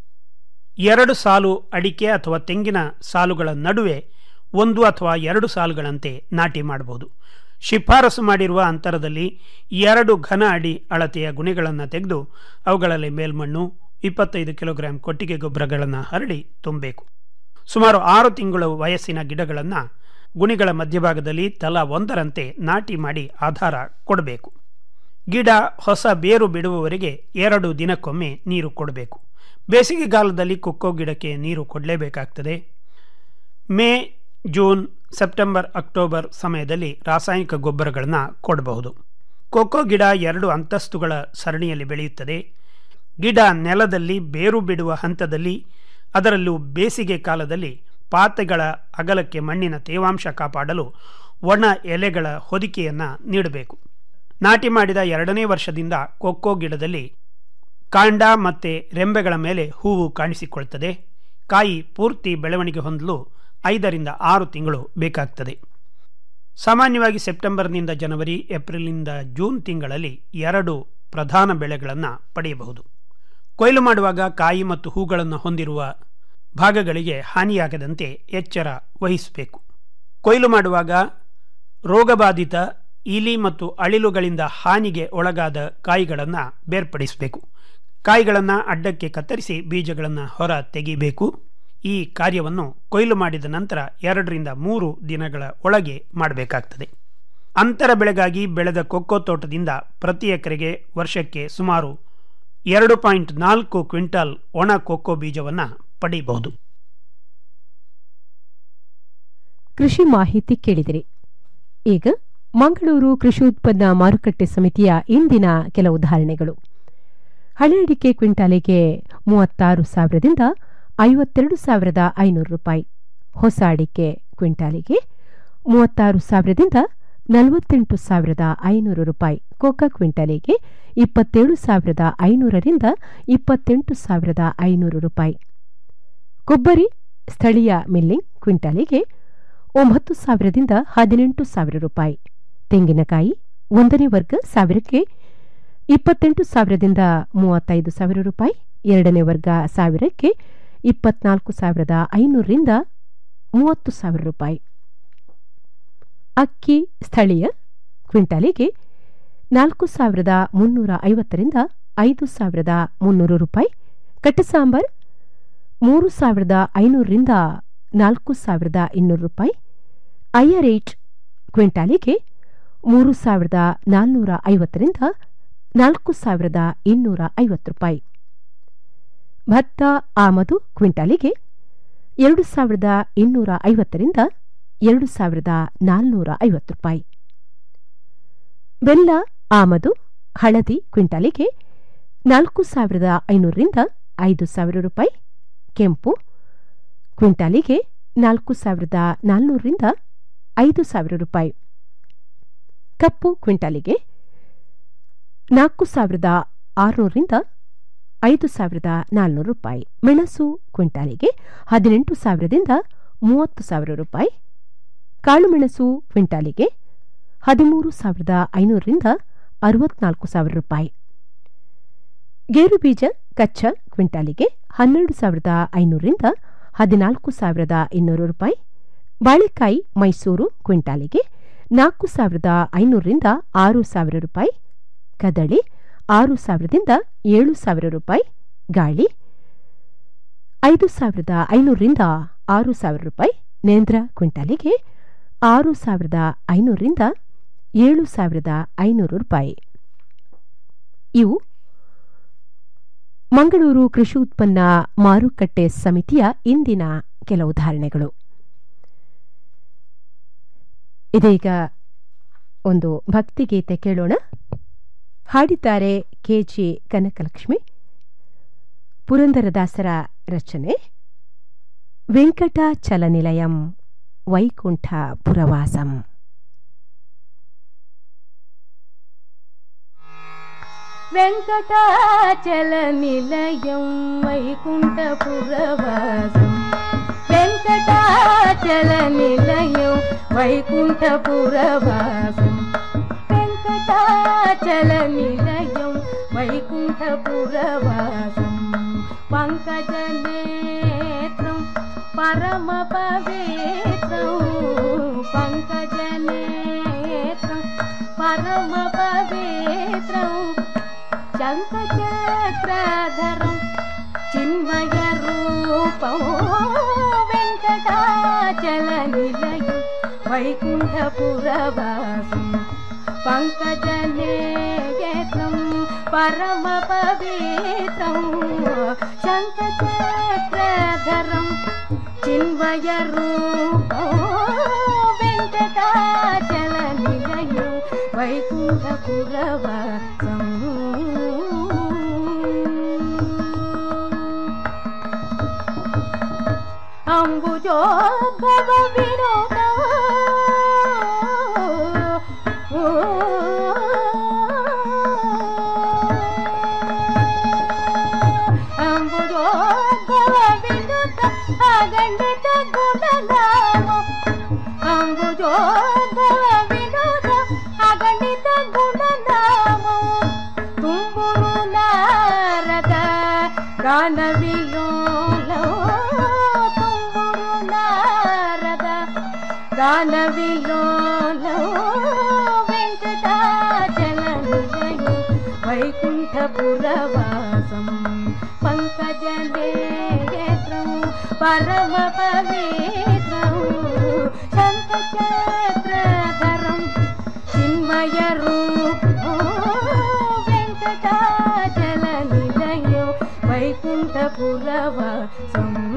ಎರಡು ಸಾಲು ಅಡಿಕೆ ಅಥವಾ ತೆಂಗಿನ ಸಾಲುಗಳ ನಡುವೆ ಒಂದು ಅಥವಾ ಎರಡು ಸಾಲುಗಳಂತೆ ನಾಟಿ ಮಾಡಬಹುದು ಶಿಫಾರಸು ಮಾಡಿರುವ ಅಂತರದಲ್ಲಿ ಎರಡು ಘನ ಅಡಿ ಅಳತೆಯ ಗುಣಿಗಳನ್ನು ತೆಗೆದು ಅವುಗಳಲ್ಲಿ ಮೇಲ್ಮಣ್ಣು ಇಪ್ಪತ್ತೈದು ಕಿಲೋಗ್ರಾಂ ಕೊಟ್ಟಿಗೆ ಗೊಬ್ಬರಗಳನ್ನು ಹರಡಿ ತುಂಬಬೇಕು ಸುಮಾರು ಆರು ತಿಂಗಳು ವಯಸ್ಸಿನ ಗಿಡಗಳನ್ನು ಗುಣಿಗಳ ಮಧ್ಯಭಾಗದಲ್ಲಿ ತಲಾ ಒಂದರಂತೆ ನಾಟಿ ಮಾಡಿ ಆಧಾರ ಕೊಡಬೇಕು ಗಿಡ ಹೊಸ ಬೇರು ಬಿಡುವವರೆಗೆ ಎರಡು ದಿನಕ್ಕೊಮ್ಮೆ ನೀರು ಕೊಡಬೇಕು ಬೇಸಿಗೆಗಾಲದಲ್ಲಿ ಕೊಕ್ಕೋ ಗಿಡಕ್ಕೆ ನೀರು ಕೊಡಲೇಬೇಕಾಗ್ತದೆ ಮೇ ಜೂನ್ ಸೆಪ್ಟೆಂಬರ್ ಅಕ್ಟೋಬರ್ ಸಮಯದಲ್ಲಿ ರಾಸಾಯನಿಕ ಗೊಬ್ಬರಗಳನ್ನು ಕೊಡಬಹುದು ಕೊಕ್ಕೋ ಗಿಡ ಎರಡು ಅಂತಸ್ತುಗಳ ಸರಣಿಯಲ್ಲಿ ಬೆಳೆಯುತ್ತದೆ ಗಿಡ ನೆಲದಲ್ಲಿ ಬೇರು ಬಿಡುವ ಹಂತದಲ್ಲಿ ಅದರಲ್ಲೂ ಬೇಸಿಗೆ ಕಾಲದಲ್ಲಿ ಪಾತೆಗಳ ಅಗಲಕ್ಕೆ ಮಣ್ಣಿನ ತೇವಾಂಶ ಕಾಪಾಡಲು ಒಣ ಎಲೆಗಳ ಹೊದಿಕೆಯನ್ನು ನೀಡಬೇಕು ನಾಟಿ ಮಾಡಿದ ಎರಡನೇ ವರ್ಷದಿಂದ ಕೊಕ್ಕೋ ಗಿಡದಲ್ಲಿ ಕಾಂಡ ಮತ್ತು ರೆಂಬೆಗಳ ಮೇಲೆ ಹೂವು ಕಾಣಿಸಿಕೊಳ್ತದೆ ಕಾಯಿ ಪೂರ್ತಿ ಬೆಳವಣಿಗೆ ಹೊಂದಲು ಐದರಿಂದ ಆರು ತಿಂಗಳು ಬೇಕಾಗ್ತದೆ ಸಾಮಾನ್ಯವಾಗಿ ಸೆಪ್ಟೆಂಬರ್ನಿಂದ ಜನವರಿ ಏಪ್ರಿಲ್ನಿಂದ ಜೂನ್ ತಿಂಗಳಲ್ಲಿ ಎರಡು ಪ್ರಧಾನ ಬೆಳೆಗಳನ್ನು ಪಡೆಯಬಹುದು ಕೊಯ್ಲು ಮಾಡುವಾಗ ಕಾಯಿ ಮತ್ತು ಹೂಗಳನ್ನು ಹೊಂದಿರುವ ಭಾಗಗಳಿಗೆ ಹಾನಿಯಾಗದಂತೆ ಎಚ್ಚರ ವಹಿಸಬೇಕು ಕೊಯ್ಲು ಮಾಡುವಾಗ ರೋಗಬಾಧಿತ ಇಲಿ ಮತ್ತು ಅಳಿಲುಗಳಿಂದ ಹಾನಿಗೆ ಒಳಗಾದ ಕಾಯಿಗಳನ್ನು ಬೇರ್ಪಡಿಸಬೇಕು ಕಾಯಿಗಳನ್ನು ಅಡ್ಡಕ್ಕೆ ಕತ್ತರಿಸಿ ಬೀಜಗಳನ್ನು ಹೊರ ತೆಗೆಯಬೇಕು ಈ ಕಾರ್ಯವನ್ನು ಕೊಯ್ಲು ಮಾಡಿದ ನಂತರ ಎರಡರಿಂದ ಮೂರು ದಿನಗಳ ಒಳಗೆ ಮಾಡಬೇಕಾಗ್ತದೆ ಅಂತರ ಬೆಳೆಗಾಗಿ ಬೆಳೆದ ಕೊಕ್ಕೋ ತೋಟದಿಂದ ಪ್ರತಿ ಎಕರೆಗೆ ವರ್ಷಕ್ಕೆ ಸುಮಾರು ಎರಡು ಪಾಯಿಂಟ್ ನಾಲ್ಕು ಕ್ವಿಂಟಲ್ ಒಣ ಕೊಕ್ಕೋ ಬೀಜವನ್ನು ಪಡೆಯಬಹುದು ಕೃಷಿ ಮಾಹಿತಿ ಕೇಳಿದಿರಿ ಈಗ ಮಂಗಳೂರು ಕೃಷಿ ಉತ್ಪನ್ನ ಮಾರುಕಟ್ಟೆ ಸಮಿತಿಯ ಇಂದಿನ ಕೆಲ ಉದಾಹರಣೆಗಳು ಹಳೆ ಅಡಿಕೆ ಕ್ವಿಂಟಾಲಿಗೆ ಮೂವತ್ತಾರು ಸಾವಿರದಿಂದ ಐವತ್ತೆರಡು ಸಾವಿರದ ಐನೂರು ರೂಪಾಯಿ ಹೊಸ ಅಡಿಕೆ ಕ್ವಿಂಟಾಲಿಗೆ ಮೂವತ್ತಾರು ಸಾವಿರದಿಂದ ನಲವತ್ತೆಂಟು ಸಾವಿರದ ಐನೂರು ರೂಪಾಯಿ ಕೋಕಾ ಕ್ವಿಂಟಾಲಿಗೆ ಇಪ್ಪತ್ತೇಳು ಸಾವಿರದ ಐನೂರರಿಂದ ಇಪ್ಪತ್ತೆಂಟು ಸಾವಿರದ ಐನೂರು ರೂಪಾಯಿ ಕೊಬ್ಬರಿ ಸ್ಥಳೀಯ ಮಿಲ್ಲಿಂಗ್ ಕ್ವಿಂಟಾಲಿಗೆ ಒಂಬತ್ತು ಸಾವಿರದಿಂದ ಹದಿನೆಂಟು ಸಾವಿರ ರೂಪಾಯಿ ತೆಂಗಿನಕಾಯಿ ಒಂದನೇ ವರ್ಗ ಸಾವಿರಕ್ಕೆ ಇಪ್ಪತ್ತೆಂಟು ಸಾವಿರದಿಂದ ಮೂವತ್ತೈದು ಸಾವಿರ ರೂಪಾಯಿ ಎರಡನೇ ವರ್ಗ ಸಾವಿರಕ್ಕೆ ಇಪ್ಪತ್ನಾಲ್ಕು ಸಾವಿರದ ಐನೂರರಿಂದ ಮೂವತ್ತು ಸಾವಿರ ರೂಪಾಯಿ ಅಕ್ಕಿ ಸ್ಥಳೀಯ ಕ್ವಿಂಟಾಲಿಗೆ ನಾಲ್ಕು ಸಾವಿರದ ಮುನ್ನೂರ ಐವತ್ತರಿಂದ ಐದು ಸಾವಿರದ ಮುನ್ನೂರು ರೂಪಾಯಿ ಕಟ್ಟಸಾಂಬಾರ್ ಮೂರು ಸಾವಿರದ ಐನೂರರಿಂದ ನಾಲ್ಕು ಸಾವಿರದ ಇನ್ನೂರು ರೂಪಾಯಿ ಐಆರ್ ಏಟ್ ಕ್ವಿಂಟಾಲಿಗೆ ಮೂರು ಸಾವಿರದ ನಾಲ್ನೂರ ಐವತ್ತರಿಂದ ನಾಲ್ಕು ಸಾವಿರದ ಇನ್ನೂರ ಐವತ್ತು ರೂಪಾಯಿ ಭತ್ತ ಆಮದು ಕ್ವಿಂಟಾಲಿಗೆ ಎರಡು ಸಾವಿರದ ಇನ್ನೂರ ಐವತ್ತರಿಂದ ಎರಡು ಸಾವಿರದ ನಾಲ್ನೂರ ಐವತ್ತು ರೂಪಾಯಿ ಬೆಲ್ಲ ಆಮದು ಹಳದಿ ಕ್ವಿಂಟಾಲಿಗೆ ನಾಲ್ಕು ಸಾವಿರದ ಐನೂರರಿಂದ ಐದು ಸಾವಿರ ರೂಪಾಯಿ ಕೆಂಪು ಕ್ವಿಂಟಾಲಿಗೆ ನಾಲ್ಕು ಸಾವಿರದ ನಾಲ್ನೂರರಿಂದ ಐದು ಸಾವಿರ ರೂಪಾಯಿ ಕಪ್ಪು ಕ್ವಿಂಟಾಲಿಗೆ ನಾಲ್ಕು ಸಾವಿರದ ಆರುನೂರರಿಂದ ಐದು ಸಾವಿರದ ನಾಲ್ನೂರು ರೂಪಾಯಿ ಮೆಣಸು ಕ್ವಿಂಟಾಲಿಗೆ ಹದಿನೆಂಟು ಸಾವಿರದಿಂದ ಮೂವತ್ತು ಸಾವಿರ ರೂಪಾಯಿ ಕಾಳುಮೆಣಸು ಕ್ವಿಂಟಾಲಿಗೆ ಹದಿಮೂರು ಸಾವಿರದ ಐನೂರರಿಂದ ಅರವತ್ನಾಲ್ಕು ಸಾವಿರ ರೂಪಾಯಿ ಗೇರು ಬೀಜ ಕಚ್ಚಾ ಕ್ವಿಂಟಾಲಿಗೆ ಹನ್ನೆರಡು ಸಾವಿರದ ಐನೂರರಿಂದ ಹದಿನಾಲ್ಕು ಸಾವಿರದ ಇನ್ನೂರು ರೂಪಾಯಿ ಬಾಳೆಕಾಯಿ ಮೈಸೂರು ಕ್ವಿಂಟಾಲಿಗೆ ನಾಲ್ಕು ಸಾವಿರದ ಐನೂರರಿಂದ ಆರು ಸಾವಿರ ರೂಪಾಯಿ ಕದಳಿ ಆರು ಸಾವಿರದಿಂದ ಏಳು ಸಾವಿರ ರೂಪಾಯಿ ಗಾಳಿ ಐದು ಸಾವಿರದ ಐನೂರರಿಂದ ಆರು ಸಾವಿರ ರೂಪಾಯಿ ನೇಂದ್ರ ಕ್ವಿಂಟಾಲಿಗೆ ಆರು ಸಾವಿರದ ಐನೂರರಿಂದ ಏಳು ಸಾವಿರದ ಐನೂರು ರೂಪಾಯಿ ಇವು ಮಂಗಳೂರು ಕೃಷಿ ಉತ್ಪನ್ನ ಮಾರುಕಟ್ಟೆ ಸಮಿತಿಯ ಇಂದಿನ ಕೆಲವು ಧಾರಣೆಗಳು ಇದೀಗ ಒಂದು ಭಕ್ತಿಗೀತೆ ಕೇಳೋಣ ಹಾಡಿದ್ದಾರೆ ಕೆಜಿ ಕನಕಲಕ್ಷ್ಮಿ ಪುರಂದರದಾಸರ ರಚನೆ ವೆಂಕಟಾಚಲನಿಲಯಂ ವೈಕುಂಠ ಪುರವಾಸಂ వెంకటాచలనిలయం వైకుంఠపురవాసం వెంకటాచలనిలయం వైకుంఠపురవాసం వెంకటాచలనిలయం వైకుంఠపురవాసం పంకజనేత్రం పరమ పవిత్రం పంకజనేత్రం పరమ పవిత్రం శంఖచక్రధరం చిన్మయ రూపం వెంకటాచల నిలయం వైకుంఠపురవాసం పంకజనేత్రం పరమ పవిత్రం శంఖచక్రధరం చిన్మయ రూపం వెంకటాచల నిలయం వైకుంఠపురవాసం అంబుజోద్భవ వినోద అంబుజోద్భవ వినోద అగండిత గుణనామ అంబుజోద్భవ వినోద అగండిత గుణనామ ತುಂಬುರು ನಾರದ ಗಾನ ವಿಲೋಲ ತುಂಬುರು ನಾರದ ಗಾನ ವಿಲೋಲ వెంకటాచల నిలయం వైకుంఠపురవాసం పంకజనేత్రం పరమ పవిత్రం శంఖచక్రధరం చిన్మయ రూపం వెంకటాచల నిలయం వైకుంఠపురవాసం